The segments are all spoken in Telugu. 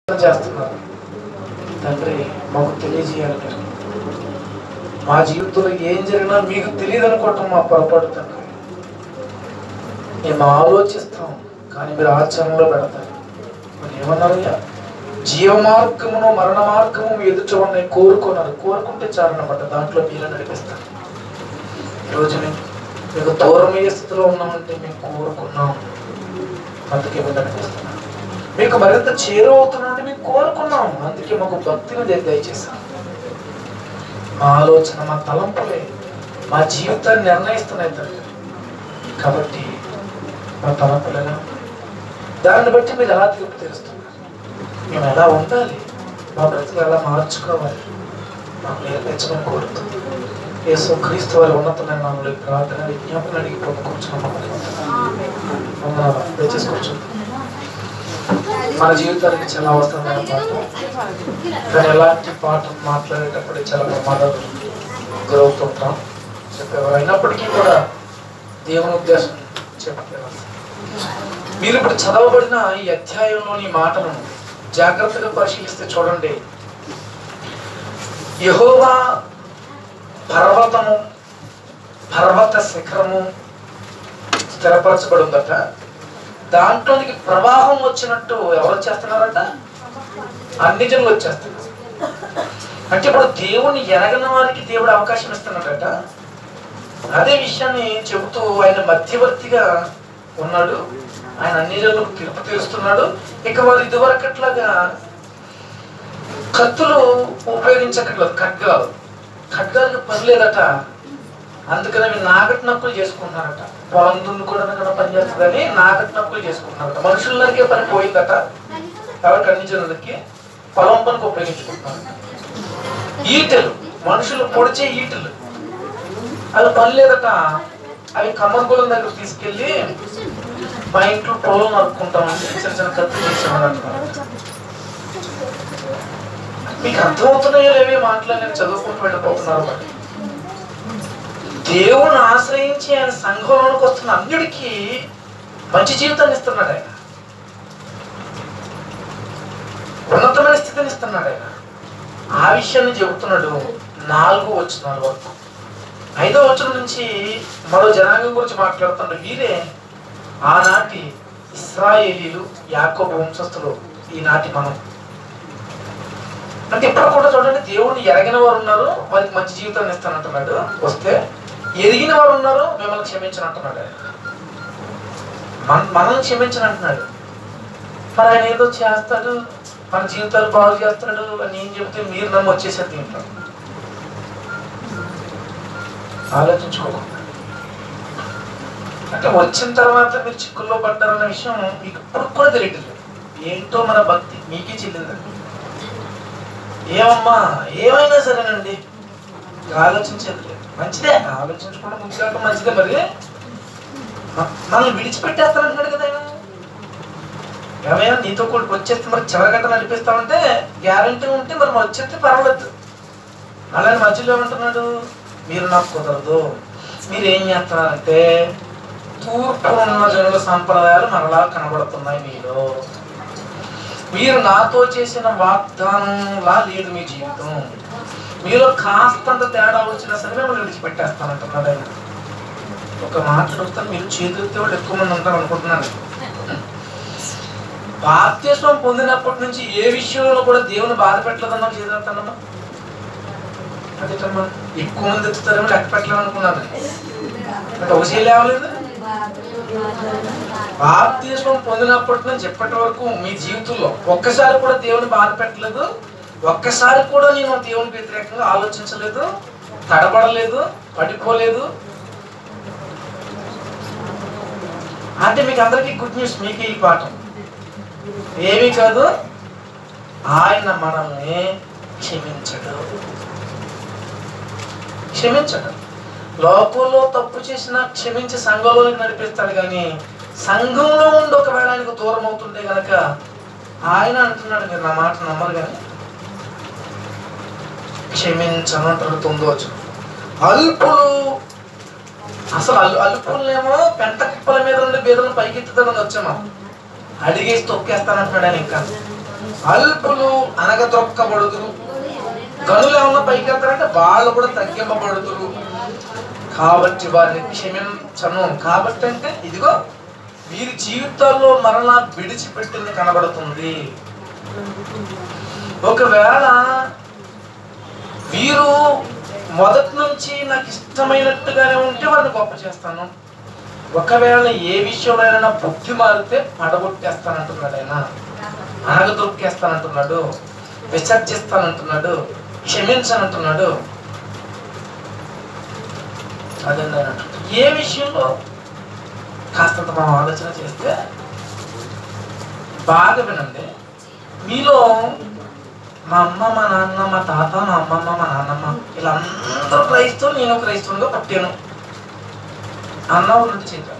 చేస్తున్నారు తండ్రి మాకు తెలియజేయాలి మీరు మా జీవితంలో ఏం జరిగినా మీకు తెలియదు అనుకోవటం మా పొరపాటు తండ్రి మేము ఆలోచిస్తాం కానీ మీరు ఆచరణలో పెడతారు మరి ఏమన్నారయ్యా జీవ మార్గమును మరణ మార్గము మీ ఎదుట ఉన్నాయి కోరుకున్నారు కోరుకుంటే చాలన్నమాట దాంట్లో మీరే నడిపిస్తారు ఈరోజు మేము మీకు దూరమయ్యే స్థితిలో ఉన్నామంటే మేము కోరుకున్నాం అందుకే మీరు నడిపిస్తున్నాం మీకు మరింత చేరువవుతున్నామంటే మేము కోరుకున్నాం అందుకే మాకు భక్తిని దయ- దయచేశాం మా ఆలోచన మా తలంపులే మా జీవితాన్ని నిర్ణయిస్తున్నాయి తండ్రి కాబట్టి మా తలంపులేనా దాన్ని బట్టి మీరు ఎలా తీర్పు తీరుస్తున్నారు మేము ఎలా ఉండాలి మా బ్రతుకు ఎలా మార్చుకోవాలి మాకు నేర్పించమని కోరుతూ యేసు క్రీస్తు వారి ఉన్నతమైన నామములో ఈ ప్రార్థన విజ్ఞాపన అడిగి పొందుకుంటున్నాం దయచేసి కూర్చోండి మన జీవితానికి చాలా అవసరమైన పాట కానీ ఎలాంటి పాట మాట్లాడేటప్పుడు చాలా ప్రమాదాలు గురవుతుంటాం చెప్పేవారు అయినప్పటికీ కూడా దేవుని ఉద్దేశం చెప్పేవారు మీరు ఇప్పుడు చదవబడిన ఈ అధ్యాయంలోని మాటలను జాగ్రత్తగా పరిశీలిస్తే చూడండి యహోవా పర్వతము పర్వత శిఖరము స్థిరపరచబడి ఉందట దాంట్లోనికి ప్రవాహం వచ్చినట్టు ఎవరు వచ్చేస్తున్నారట అన్ని జనులు వచ్చేస్తున్నారు అంటే ఇప్పుడు దేవుని ఎరగని వారికి దేవుడు అవకాశం ఇస్తున్నాడట అదే విషయాన్ని చెబుతూ ఆయన మధ్యవర్తిగా ఉన్నాడు ఆయన అన్ని జనులకు తీర్పు తీరుస్తున్నాడు ఇక వారు ఇదివరకట్లాగా కత్తులు ఉపయోగించక్కర్లేదు ఖడ్గాలు ఖడ్గాలకు పని లేదట అందుకని అవి నాగటి నక్కులు చేసుకుంటున్నారట పొలం దున్ను కూడా కూడా పని చేస్తుందని నాగటి నక్కులు చేసుకుంటున్నారట మనుషులకే పని పోయిందట ఎవరికి అన్ని జనులకి పొలం పనికి ఉపయోగించుకుంటున్నారు ఈటెలు మనుషులు పొడిచే ఈటెలు అవి పని లేదట అవి కమ్మగులం దగ్గర తీసుకెళ్ళి మా ఇంట్లో పొలం నరుక్కుంటామని చిన్న చిన్న కత్తులు చేసేవాడు అంటున్నారు మీకు అర్థమవుతున్నాయో లేవే మాటలు నేను చదువుకుంటూ వెళ్ళిపోతున్నారు మరి దేవుని ఆశ్రయించి ఆయన సంఘంలోనికి వస్తున్న అన్యుడికి మంచి జీవితాన్ని ఇస్తున్నాడు ఆయన ఉన్నతమైన స్థితిని ఇస్తున్నాడు ఆయన ఆ విషయాన్ని చెబుతున్నాడు నాలుగు వచనాల వరకు ఐదో వచనం నుంచి మరో జనాంగం గురించి మాట్లాడుతున్నాడు వీరే ఆనాటి ఇస్రాయేలీలు యాకోబు వంశస్థులు ఈనాటి మనం అంటే ఇప్పుడు కూడా చూడండి దేవుడిని ఎరగిన వారు ఉన్నారు వారికి మంచి జీవితాన్ని ఇస్తానంటున్నాడు వస్తే ఎరిగిన వారు ఉన్నారు మిమ్మల్ని క్షమించనంటున్నాడు ఆయన మన మనల్ని క్షమించనంటున్నాడు మరి ఆయన ఏదో చేస్తాడు మన జీవితాలు బాగు చేస్తాడు అని ఏం చెబితే మీరు నమ్మి వచ్చేసేది దీంట్లో ఆలోచించుకోకుండా అంటే వచ్చిన తర్వాత మీరు చిక్కుల్లో పడ్డారన్న విషయం మీకు ఇప్పుడు కూడా తెలియట్లేదు ఏంటో మన భక్తి మీకే చెల్లిందండి ఏమమ్మా ఏమైనా సరేనండి ఆలోచించేది లేదు. మంచిదే ఆలోచించుకోవడం ముందుకు మంచిదే మరి మ- మనల్ని విడిచిపెట్టేస్తానంటున్నాడు కదా ఆయన ఏమైనా నీతో కూడా వచ్చేస్తే మరి చివరి గంట నడిపిస్తామంటే గ్యారంటీ ఉంటే మరి మరి వచ్చేస్తే పర్వాలేదు అలానే మధ్యలో ఏమంటున్నాడు మీరు నాకు కుదరదు మీరు ఏం చేస్తున్నారంటే తూర్పు ఉన్న జనుల సంప్రదాయాలు మరలా కనబడుతున్నాయి మీలో మీరు నాతో చేసిన వాగ్దానంలా లేదు మీ జీవితం మీలో కాస్తంత తేడా వచ్చినా సరే మిమ్మల్ని విడిచిపెట్టేస్తానంటున్నాడు ఆయన ఒక మాట చూస్తాను మీరు చేతులతో వాళ్ళు ఎక్కువ మంది ఉంటారు అనుకుంటున్నాను బాప్తిస్వం పొందినప్పటి నుంచి ఏ విషయంలో కూడా దేవుని బాధ పెట్టలేదన్నా చేసేస్తానమ్మా అదేటమ్మా ఎక్కువ మంది ఎత్తుతారేమో లెక్క పెట్టలేము అనుకున్నాను అంటే ఒక చేయి లేవలేదు బాప్తిస్వం పొందినప్పటి నుంచి ఇప్పటి వరకు మీ జీవితంలో ఒక్కసారి కూడా దేవుని బాధ పెట్టలేదు ఒక్కసారి కూడా నేను దేవునికి వ్యతిరేకంగా ఆలోచించలేదు తడబడలేదు పడిపోలేదు అంటే మీకు అందరికీ గుడ్ న్యూస్ మీకే ఈ పాఠం ఏమీ కాదు ఆయన మనల్ని క్షమించడు క్షమించడు లోకంలో తప్పు చేసినా క్షమించి సంఘంలోనికి నడిపిస్తాడు కానీ సంఘంలో ఉండి ఒకవేళ ఆయనకు దూరం అవుతుంటే గనక ఆయన అంటున్నాడు మీరు నా మాట నమ్మరు కానీ క్షమించను అంటారు తొందవచ్చు అల్పులు అసలు అల్ అల్పులనేమో పెంట కుప్పల మీద నుండి బీదలను పైకెత్తుతాడని వచ్చామా అడిగేసి తొక్కేస్తానంటున్నాడు ఆయన ఇంకా అల్పులు అనగదొక్కబడుదురు గనులు ఏమన్నా పైకి వెళ్తారంటే వాళ్ళు కూడా తగ్గింపబడుతురు కాబట్టి వారిని క్షమించను కాబట్టి అంటే ఇదిగో వీరి జీవితాల్లో మరలా విడిచిపెట్టింది కనబడుతుంది ఒకవేళ వీరు మొదటి నుంచి నాకు ఇష్టమైనట్టుగానే ఉంటే వారిని గొప్ప చేస్తాను ఒకవేళ ఏ విషయంలో బుద్ధి మారితే పడగొట్టేస్తానంటున్నాడు ఆయన అనగదొక్కేస్తానంటున్నాడు విసర్జిస్తానంటున్నాడు క్షమించనంటున్నాడు అదండి ఆయన అంటున్నాడు. ఏ విషయంలో కాస్తంత మనం ఆలోచన చేస్తే బాగా వినండి మీలో మా అమ్మ మా నాన్న మా తాత మా అమ్మమ్మ మా నాన్నమ్మ వీళ్ళందరూ క్రైస్తవులు నేను క్రైస్తవునిగా పుట్టాను అన్న వాళ్ళు చేద్దాం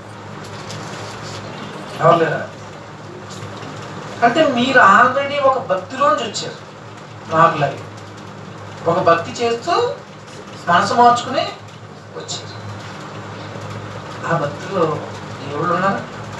ఎవరు లేరా అంటే మీరు ఆల్రెడీ ఒక భక్తిలోంచి వచ్చారు నాకులాగే ఒక భక్తి చేస్తూ మనసు మార్చుకుని వచ్చారు ఆ భక్తిలో దేవుళ్ళు ఉన్నారా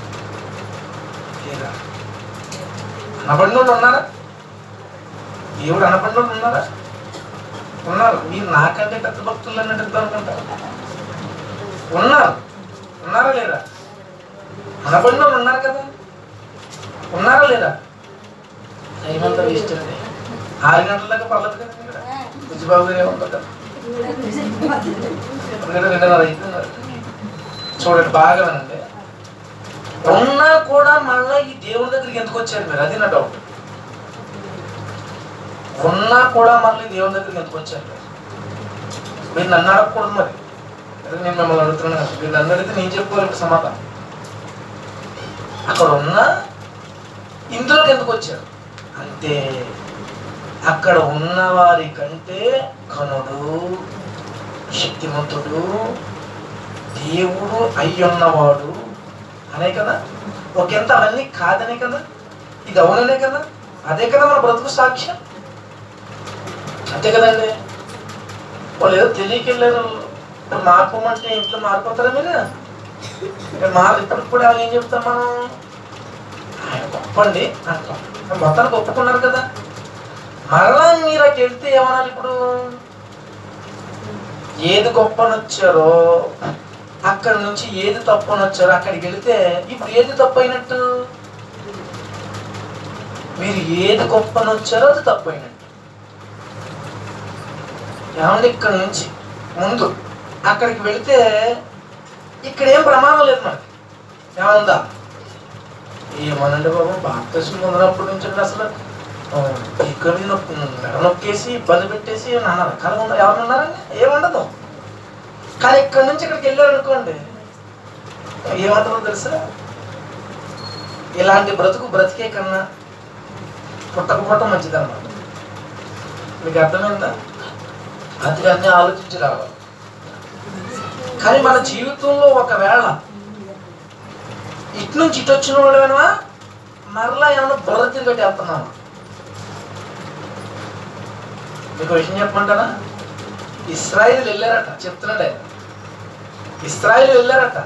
లేరా అనబడిన వాళ్ళు ఉన్నారా దేవుడు అనబడిన వాళ్ళు ఉన్నారా ఉన్నారు మీరు నాకంటే పెద్ద భక్తులు అన్నట్టు అనుకుంటారు ఉన్నారు ఉన్నారా లేరా అనబడిన వాళ్ళు ఉన్నారు కదా ఉన్నారా లేదా టైం అంతా వేస్ట్ అండి ఆరు గంటల దాకా పర్లేదు కదా ఇక్కడ బుజ్జిబాబు గారు ఏమంటారు కదా ఎందుకంటే రెండున్నర అయిపోయింది చూడండి బాగా వినండి ఉన్నా కూడా మళ్ళీ ఈ దేవుడి దగ్గరికి ఎందుకు వచ్చారు మీరు అది నా డౌట్ ఉన్నా కూడా మళ్ళీ దేవుని దగ్గరికి ఎందుకు వచ్చారు మీరు మీరు నన్ను అడగకూడదు మరి అదే నేను మిమ్మల్ని అడుగుతున్నాను కదా మీరు నన్ను అడిగితే నేను చెప్పుకోవాలి ఇప్పుడు సమాధానం అక్కడ ఉన్నా ఇందులోకి ఎందుకు వచ్చారు అంతే అక్కడ ఉన్నవారి కంటే ఘనుడు శక్తిమంతుడు దేవుడు అయ్యున్నవాడు అనే కదా ఒకంత అవన్నీ కాదనే కదా ఇది అవుననే కదా అదే కదా మన బ్రతుకు సాక్ష్యం అంతే కదండి వాళ్ళు ఏదో తెలియకెళ్ళారు ఇప్పుడు మార్పమంటే ఇంట్లో మారిపోతారా మీరు ఇక్కడ మారు ఇప్పుడు కూడా ఏం చెప్తాం మనం ఆయన గొప్పండి అంటాం మొత్తానికి ఒప్పుకున్నారు కదా మరలా మీరు అటు వెళ్తే ఏమనాలి ఇప్పుడు ఏది గొప్పనొచ్చారో అక్కడ నుంచి ఏది తప్పనొచ్చారో అక్కడికి వెళితే ఇప్పుడు ఏది తప్పు అయినట్టు మీరు ఏది గొప్పనొచ్చారో అది తప్పు అయినట్టు ఏమండి ఇక్కడ నుంచి ముందు అక్కడికి వెళితే ఇక్కడ ఏం ప్రమాదం లేదు మనకి ఏమందా ఏమనండి బాబు బాప్తీసం పొందినప్పటి నుంచి కూడా అసలు ఆ, ఇక్కడ మీద నొక్కి- మెడ నొక్కేసి ఇబ్బంది పెట్టేసి నాన్న రకాలుగా ఉన్నారు ఎవరు ఉన్నారండి ఏముండదు కానీ ఇక్కడ నుంచి ఇక్కడికి వెళ్ళారు అనుకోండి ఏమంటారో తెలుసా ఇలాంటి బ్రతుకు బ్రతికే కన్నా పుట్టకపోవటం మంచిది అన్నమాట మీకు అర్థమైందా అది అన్ని ఆలోచించి రావాలి కానీ మన జీవితంలో ఒకవేళ ఇటు నుంచి ఇటు వచ్చిన వాళ్ళమేనా మరలా ఏమైనా బుర్ర తిరిగట్టి వెళ్తున్నామా మీకు ఒక విషయం చెప్పమంటారా ఇస్రాయిల్ వెళ్ళారట చెప్తున్నాడే ఇస్రాయిల్ వెళ్ళారట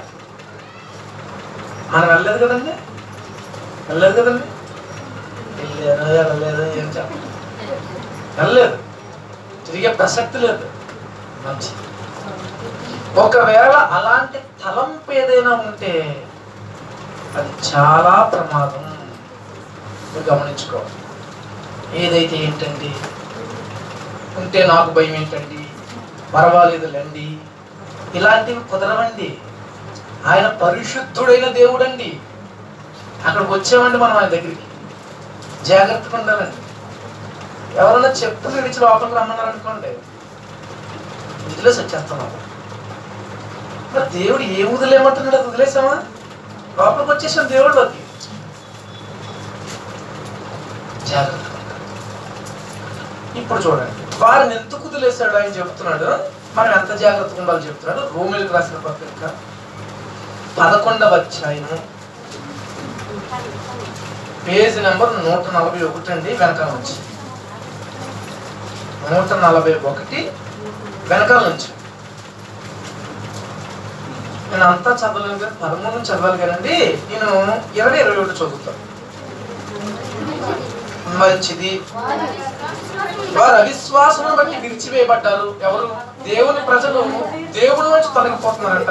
మనం వెళ్ళలేదు కదండి వెళ్ళలేదు కదండి వెళ్ళారు వెళ్ళలేదు ఏం చెప్ప వెళ్ళలేదు తిరిగే ప్రసక్తి లేదు మంచి ఒకవేళ అలాంటి తలంపు ఏదైనా ఉంటే అది చాలా ప్రమాదం మీరు గమనించుకోవాలి ఏదైతే ఏంటండి ఉంటే నాకు భయం ఏంటండి పర్వాలేదు లేండి ఇలాంటివి కుదరవండి ఆయన పరిశుద్ధుడైన దేవుడండి అక్కడికి వచ్చామండి మనం ఆయన దగ్గరికి జాగ్రత్తగా ఉండాలండి ఎవరైనా చెప్తూ విడిచి లోపలికి రమ్మన్నారు అనుకోండి వదిలేసి వచ్చేస్తున్నాం మరి దేవుడు ఏ వదిలేమంటున్నాడు అది వదిలేసామా లోపలికి వచ్చేసాం దేవుడిలోకి జాగ్రత్తగా ఉండాలి. ఇప్పుడు చూడండి వారిని ఎందుకు వదిలేశాడు ఆయన చెప్తున్నాడు మనం ఎంత జాగ్రత్తగా ఉండాలో చెప్తున్నాడు రోమిలకు రాసిన పత్రిక పదకొండవ అధ్యాయము పేజ్ నెంబర్ నూట నలభై ఒకటి అండి వెనకాల నుంచి నూట నలభై ఒకటి వెనకాల నుంచి నేను అంతా చదవలేదు కానీ పదమూడు నుంచి చదవాలి కదండి నేను ఇరవై ఇరవై ఒకటి చదువుతాను మంచిది వారు అవిశ్వాసమును బట్టి విరిచివేయబడ్డారు ఎవరు దేవుని ప్రజలు దేవుడి నుంచి తొలగిపోతున్నారట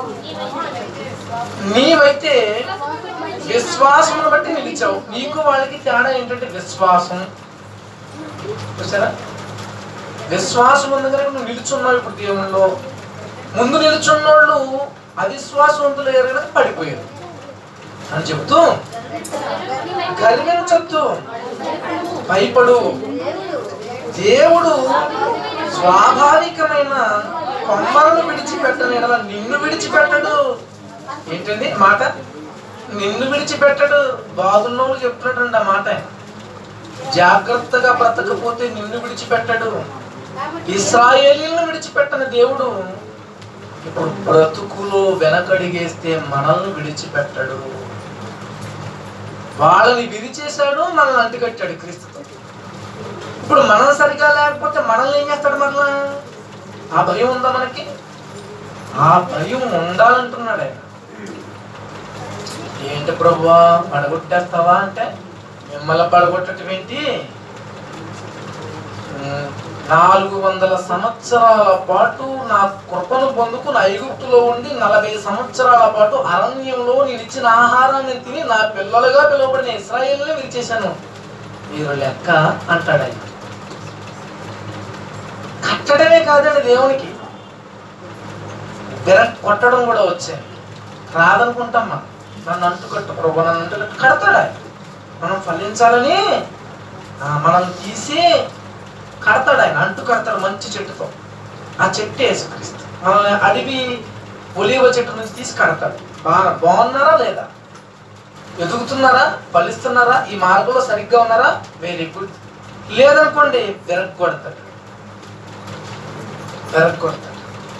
నీవైతే విశ్వాసమును బట్టి నిలిచావు నీకు వాళ్ళకి తేడా ఏంటంటే విశ్వాసం చూసారా విశ్వాసం ఉంది కనుక నువ్వు నిలుచున్నావు ఇప్పుడు దేవునిలో ముందు నిలుచున్నోళ్ళు అవిశ్వాసవంతులు అయ్యారు కనుక పడిపోయారు అని చెప్తూ గర్వించద్దు భయపడు దేవుడు స్వాభావికమైన కొమ్మలను విడిచిపెట్టని ఎడల నిన్ను విడిచిపెట్టడు ఏంటండి మాట నిన్ను విడిచిపెట్టడు బాగున్నోళ్ళు చెప్తున్నాడండి ఆ మాట ఆయన. జాగ్రత్తగా బ్రతకపోతే నిన్ను విడిచిపెట్టడు ఇస్రాయేలీలను విడిచిపెట్టని దేవుడు ఇప్పుడు బ్రతుకులో వెనకడిగేస్తే మనల్ని విడిచిపెట్టడు వాళ్ళని విరిచేశాడు మనల్ని అంటికట్టాడు క్రీస్తుతో ఇప్పుడు మనం సరిగా లేకపోతే మనల్ని ఏం చేస్తాడు మరలా ఆ భయం ఉందా మనకి ఆ భయం ఉండాలంటున్నాడు ఆయన ఏంటి ప్రభువా పడగొట్టేస్తావా అంటే మిమ్మల్ని పడగొట్టడం ఏంటి ఉమ్, నాలుగు వందల సంవత్సరాల పాటు నా కృపను పొందుకుని ఐగుప్తులో ఉండి నలభై సంవత్సరాల పాటు అరణ్యంలో నేను ఇచ్చిన ఆహారాన్ని తిని నా పిల్లలుగా పిలువబడిన ఇస్రాయేల్ని విరిచేశాను మీరు లెక్క అంటాడు ఆయన కట్టడమే కాదండి దేవునికి విర కొట్టడం కూడా వచ్చాయి రాదనుకుంటాం మనం నన్ను అంటుకట్టు ప్రభు నన్ను అంటుకట్టు కడతాడు ఆయన మనం ఫలించాలని ఆ, మనం తీసి కడతాడు ఆయన అంటు కడతాడు మంచి చెట్టుతో ఆ చెట్టు యేసుక్రీస్తు మనల్ని అడివి ఒలివ చెట్టు నుంచి తీసి కడతాడు బాగా బాగున్నారా లేదా ఎదుగుతున్నారా ఫలిస్తున్నారా ఈ మార్గంలో సరిగ్గా ఉన్నారా వెరీ గుడ్ లేదనుకోండి విరగొడతాడు విరగొడతాడు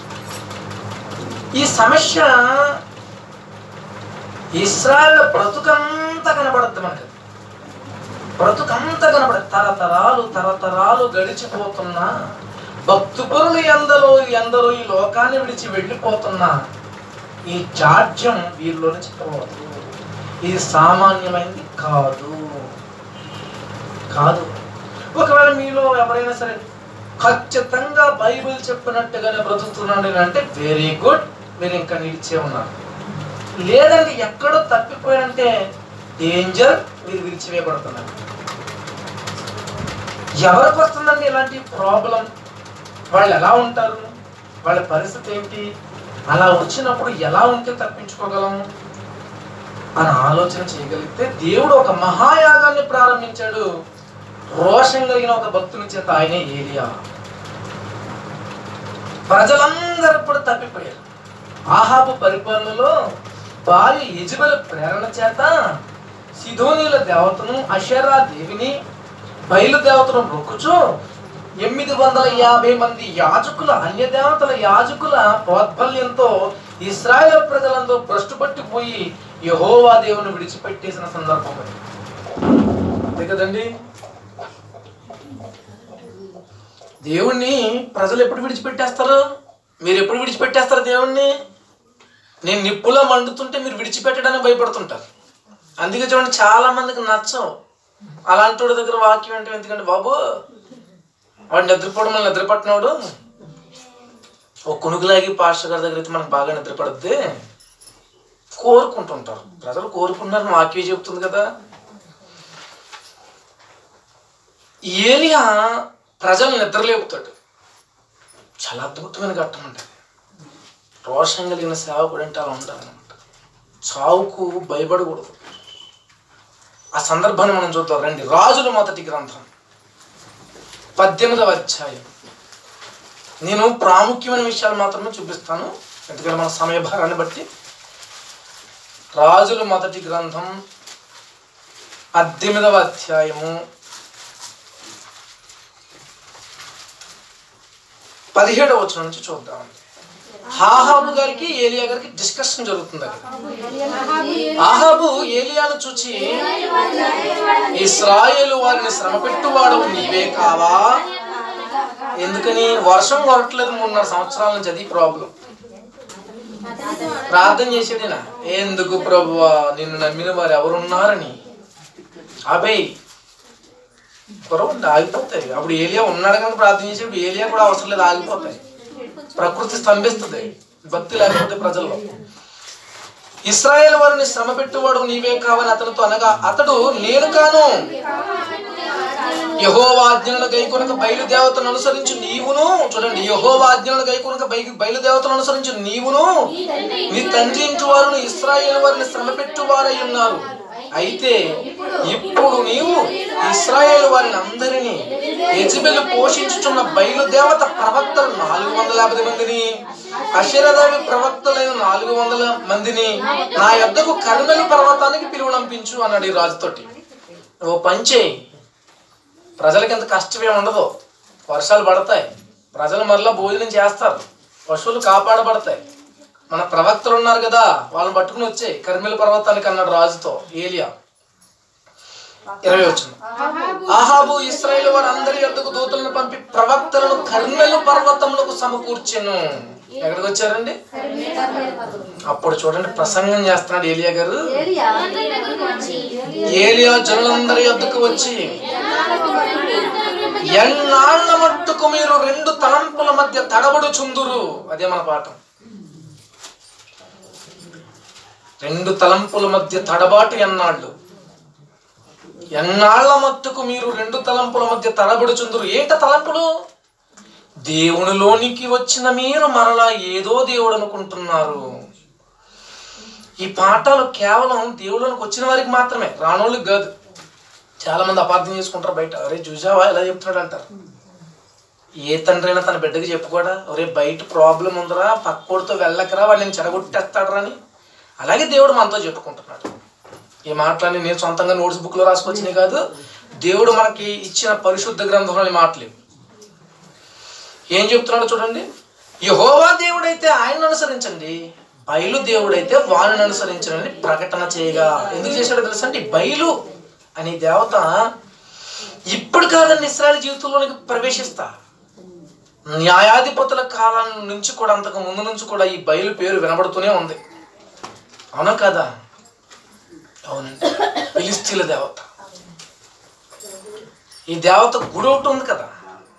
ఈ సమస్య ఇస్రాయల్ బ్రతుకంతా కనబడుద్ది మనకి బ్రతుకంతా కనబడుద్ది తరతరాలు తరతరాలు గడిచిపోతున్నా భక్తుపరులు ఎందరో ఎందరో ఈ లోకాన్ని విడిచి వెళ్ళిపోతున్నా ఈ జాడ్యం వీరిలో నుంచి పోదు ఇది సామాన్యమైనది కాదు కాదు ఒకవేళ మీలో ఎవరైనా సరే ఖచ్చితంగా బైబిల్ చెప్పినట్టుగానే బ్రతుకుతున్నాడు అంటే వెరీ గుడ్ మీరు ఇంకా నిలిచే ఉన్నారు లేదంటే ఎక్కడో తప్పిపోయారంటే డేంజర్ మీరు విరిచివేయబడుతున్నారు ఎవరికి వస్తుందండి ఇలాంటి ప్రాబ్లం వాళ్ళు ఎలా ఉంటారు వాళ్ళ పరిస్థితి ఏంటి అలా వచ్చినప్పుడు ఎలా ఉంటే తప్పించుకోగలం అని ఆలోచన చేయగలిగితే దేవుడు ఒక మహాయాగాన్ని ప్రారంభించాడు రోషం కలిగిన ఒక భక్తుని చేత ఆయనే ఏలియా ప్రజలందరూ కూడా తప్పిపోయారు ఆహాబు పరిపాలనలో భార్య యజబెల ప్రేరణ చేత సిధోనీల దేవతను అషరా దేవిని బయలు దేవతను మొక్కుచు ఎనిమిది వందల యాభై మంది యాజకుల అన్య దేవతల యాజకుల ప్రోద్బల్యంతో ఇస్రాయేల్ ప్రజలందరూ భ్రష్టు పట్టిపోయి యహోవా దేవుని విడిచిపెట్టేసిన సందర్భం అది. అంతే కదండి దేవుణ్ణి ప్రజలు ఎప్పుడు విడిచిపెట్టేస్తారు మీరు ఎప్పుడు విడిచిపెట్టేస్తారు దేవుణ్ణి నేను నిప్పులో మండుతుంటే మీరు విడిచిపెట్టడానికి భయపడుతుంటారు అందుకే చూడండి చాలా మందికి నచ్చవు అలాంటి వాడి దగ్గర వాక్యం అంటే ఎందుకంటే బాబు వాడు నిద్రపోవడం మళ్ళీ నిద్రపట్టినవాడు ఓ కొనుగులాగి పాస్టర్ గారి దగ్గర అయితే మనకు బాగా నిద్రపడుద్ది కోరుకుంటుంటారు ప్రజలు కోరుకుంటున్నారు వాక్యం చెప్తుంది కదా ఏలియా ప్రజలు నిద్రలేపుతాడు చాలా అద్భుతమైన ఘట్టం ఉంటుంది రోషం కలిగిన సేవకుడు అంటే అలా ఉండాలన్నమాట చావుకు భయపడకూడదు ఆ సందర్భాన్ని మనం చూద్దాం రండి రాజుల మొదటి గ్రంథం పద్దెనిమిదవ అధ్యాయం నేను ప్రాముఖ్యమైన విషయాలు మాత్రమే చూపిస్తాను ఎందుకంటే మన సమయభారాన్ని బట్టి రాజుల మొదటి గ్రంథం పద్దెనిమిదవ అధ్యాయము పదిహేడవ వచనం నుంచి చూద్దామండి హాహాబు గారికి ఏలియా గారికి డిస్కషన్ జరుగుతుంది అక్కడ ఆహాబు ఏలియాను చూచి ఇస్రాయేలు వారిని శ్రమ పెట్టువాడు నీవే కావా ఎందుకని వర్షం కొరట్లేదు మూడున్నర సంవత్సరాల నుంచి అది ప్రాబ్లం ప్రార్థన చేసేదినా ఎందుకు ప్రభువా నిన్ను నమ్మిన వారు ఎవరున్నారని అబే కురవండి ఆగిపోతాయి అప్పుడు ఏలియా ఉన్నాడు కనుక ప్రార్థన చేసి ఇప్పుడు ఏలియా కూడా అవసరం లేదు ఆగిపోతాయి ప్రకృతి స్తంభిస్తుంది భక్తి లేకపోతే ప్రజల్లో ఇస్రాయేల్ వారిని శ్రమ పెట్టువాడు నీవే కావని అతనితో అనగా అతడు నేను కాను యహోవాజ్ఞలను గైకొనక బయలుదేవతను అనుసరించు నీవును చూడండి యహోవాజ్ఞలను గైకొనక బై బయలుదేవతను అనుసరించు నీవును నీ తండ్రి ఇంటి వారు ఇస్రాయేల్ వారిని శ్రమ పెట్టువారై ఉన్నారు అయితే ఇప్పుడు నీవు ఇస్రాయేల్ వారిని అందరినీ యజబెలు పోషించుచున్న బయలుదేవత ప్రవక్తలు నాలుగు వందల యాభై మందిని అశరదేవి ప్రవక్తలైన నాలుగు వందల మందిని నా యొద్దకు కర్మెలు పర్వతానికి పిలువనంపించు అన్నాడు ఈ రాజుతోటి ఓ పంచేయి ప్రజలకి ఎంత కష్టమే ఉండదు వర్షాలు పడతాయి ప్రజలు మరలా భోజనం చేస్తారు పశువులు కాపాడబడతాయి మన ప్రవక్తలు ఉన్నారు కదా వాళ్ళని పట్టుకుని వచ్చాయి కర్మిల పర్వతానికి అన్నాడు రాజుతో ఏలియా ఇరవై వచ్చిన ఆహాబు ఇస్రాయేల్ వారు అందరి యొద్దకు దూతలను పంపి ప్రవక్తలను కర్మెలు పర్వతములకు సమకూర్చెను ఎక్కడికి వచ్చారండి అప్పుడు చూడండి ప్రసంగం చేస్తున్నాడు ఏలియా గారు ఏలియా జనులందరి యొద్దకు వచ్చి ఎన్నాళ్ళ మట్టుకు మీరు రెండు తలంపుల మధ్య తడబడు చుందురు అదే మన పాఠం రెండు తలంపుల మధ్య తడబాటు ఎన్నాళ్ళు ఎన్నాళ్ళ మట్టుకు మీరు రెండు తలంపుల మధ్య తడబడుచుందురు ఏంట తలంపులు దేవునిలోనికి వచ్చిన మీరు మరలా ఏదో దేవుడు అనుకుంటున్నారు ఈ పాఠాలు కేవలం దేవుళ్ళనికి వచ్చిన వారికి మాత్రమే రానోళ్ళకి కాదు చాలా మంది అపార్థం చేసుకుంటారు బయట అరే చూసావా ఎలా చెప్తున్నాడు అంటారు ఏ తండ్రి అయినా తన బిడ్డకి చెప్పుకోడా ఒరే బయట ప్రాబ్లం ఉందిరా పక్కోడితో వెళ్ళకరా వాడు నేను చెడగొట్టేస్తాడరా అని అలాగే దేవుడు మనతో చెప్పుకుంటున్నాడు ఈ మాటలన్నీ నేను సొంతంగా నోట్స్ బుక్లో రాసుకొచ్చినాయి కాదు దేవుడు మనకి ఇచ్చిన పరిశుద్ధ గ్రంథంలోని మాటలు ఇవి. ఏం చెప్తున్నాడు చూడండి యహోవా దేవుడైతే ఆయనను అనుసరించండి బయలు దేవుడైతే వారిని అనుసరించనని ప్రకటన చేయగా ఎందుకు చేశాడో తెలుసా అండి బయలు అనే దేవత ఇప్పుడు కాదండి ఇస్రాయల్ జీవితంలోనికి ప్రవేశిస్తా న్యాయాధిపతుల కాలం నుంచి కూడా అంతకు ముందు నుంచి కూడా ఈ బయలు పేరు వినబడుతూనే ఉంది అవునా కదా అవునండి ఫిలిస్తీన్ల దేవత ఈ దేవత గుడి ఒకటి ఉంది కదా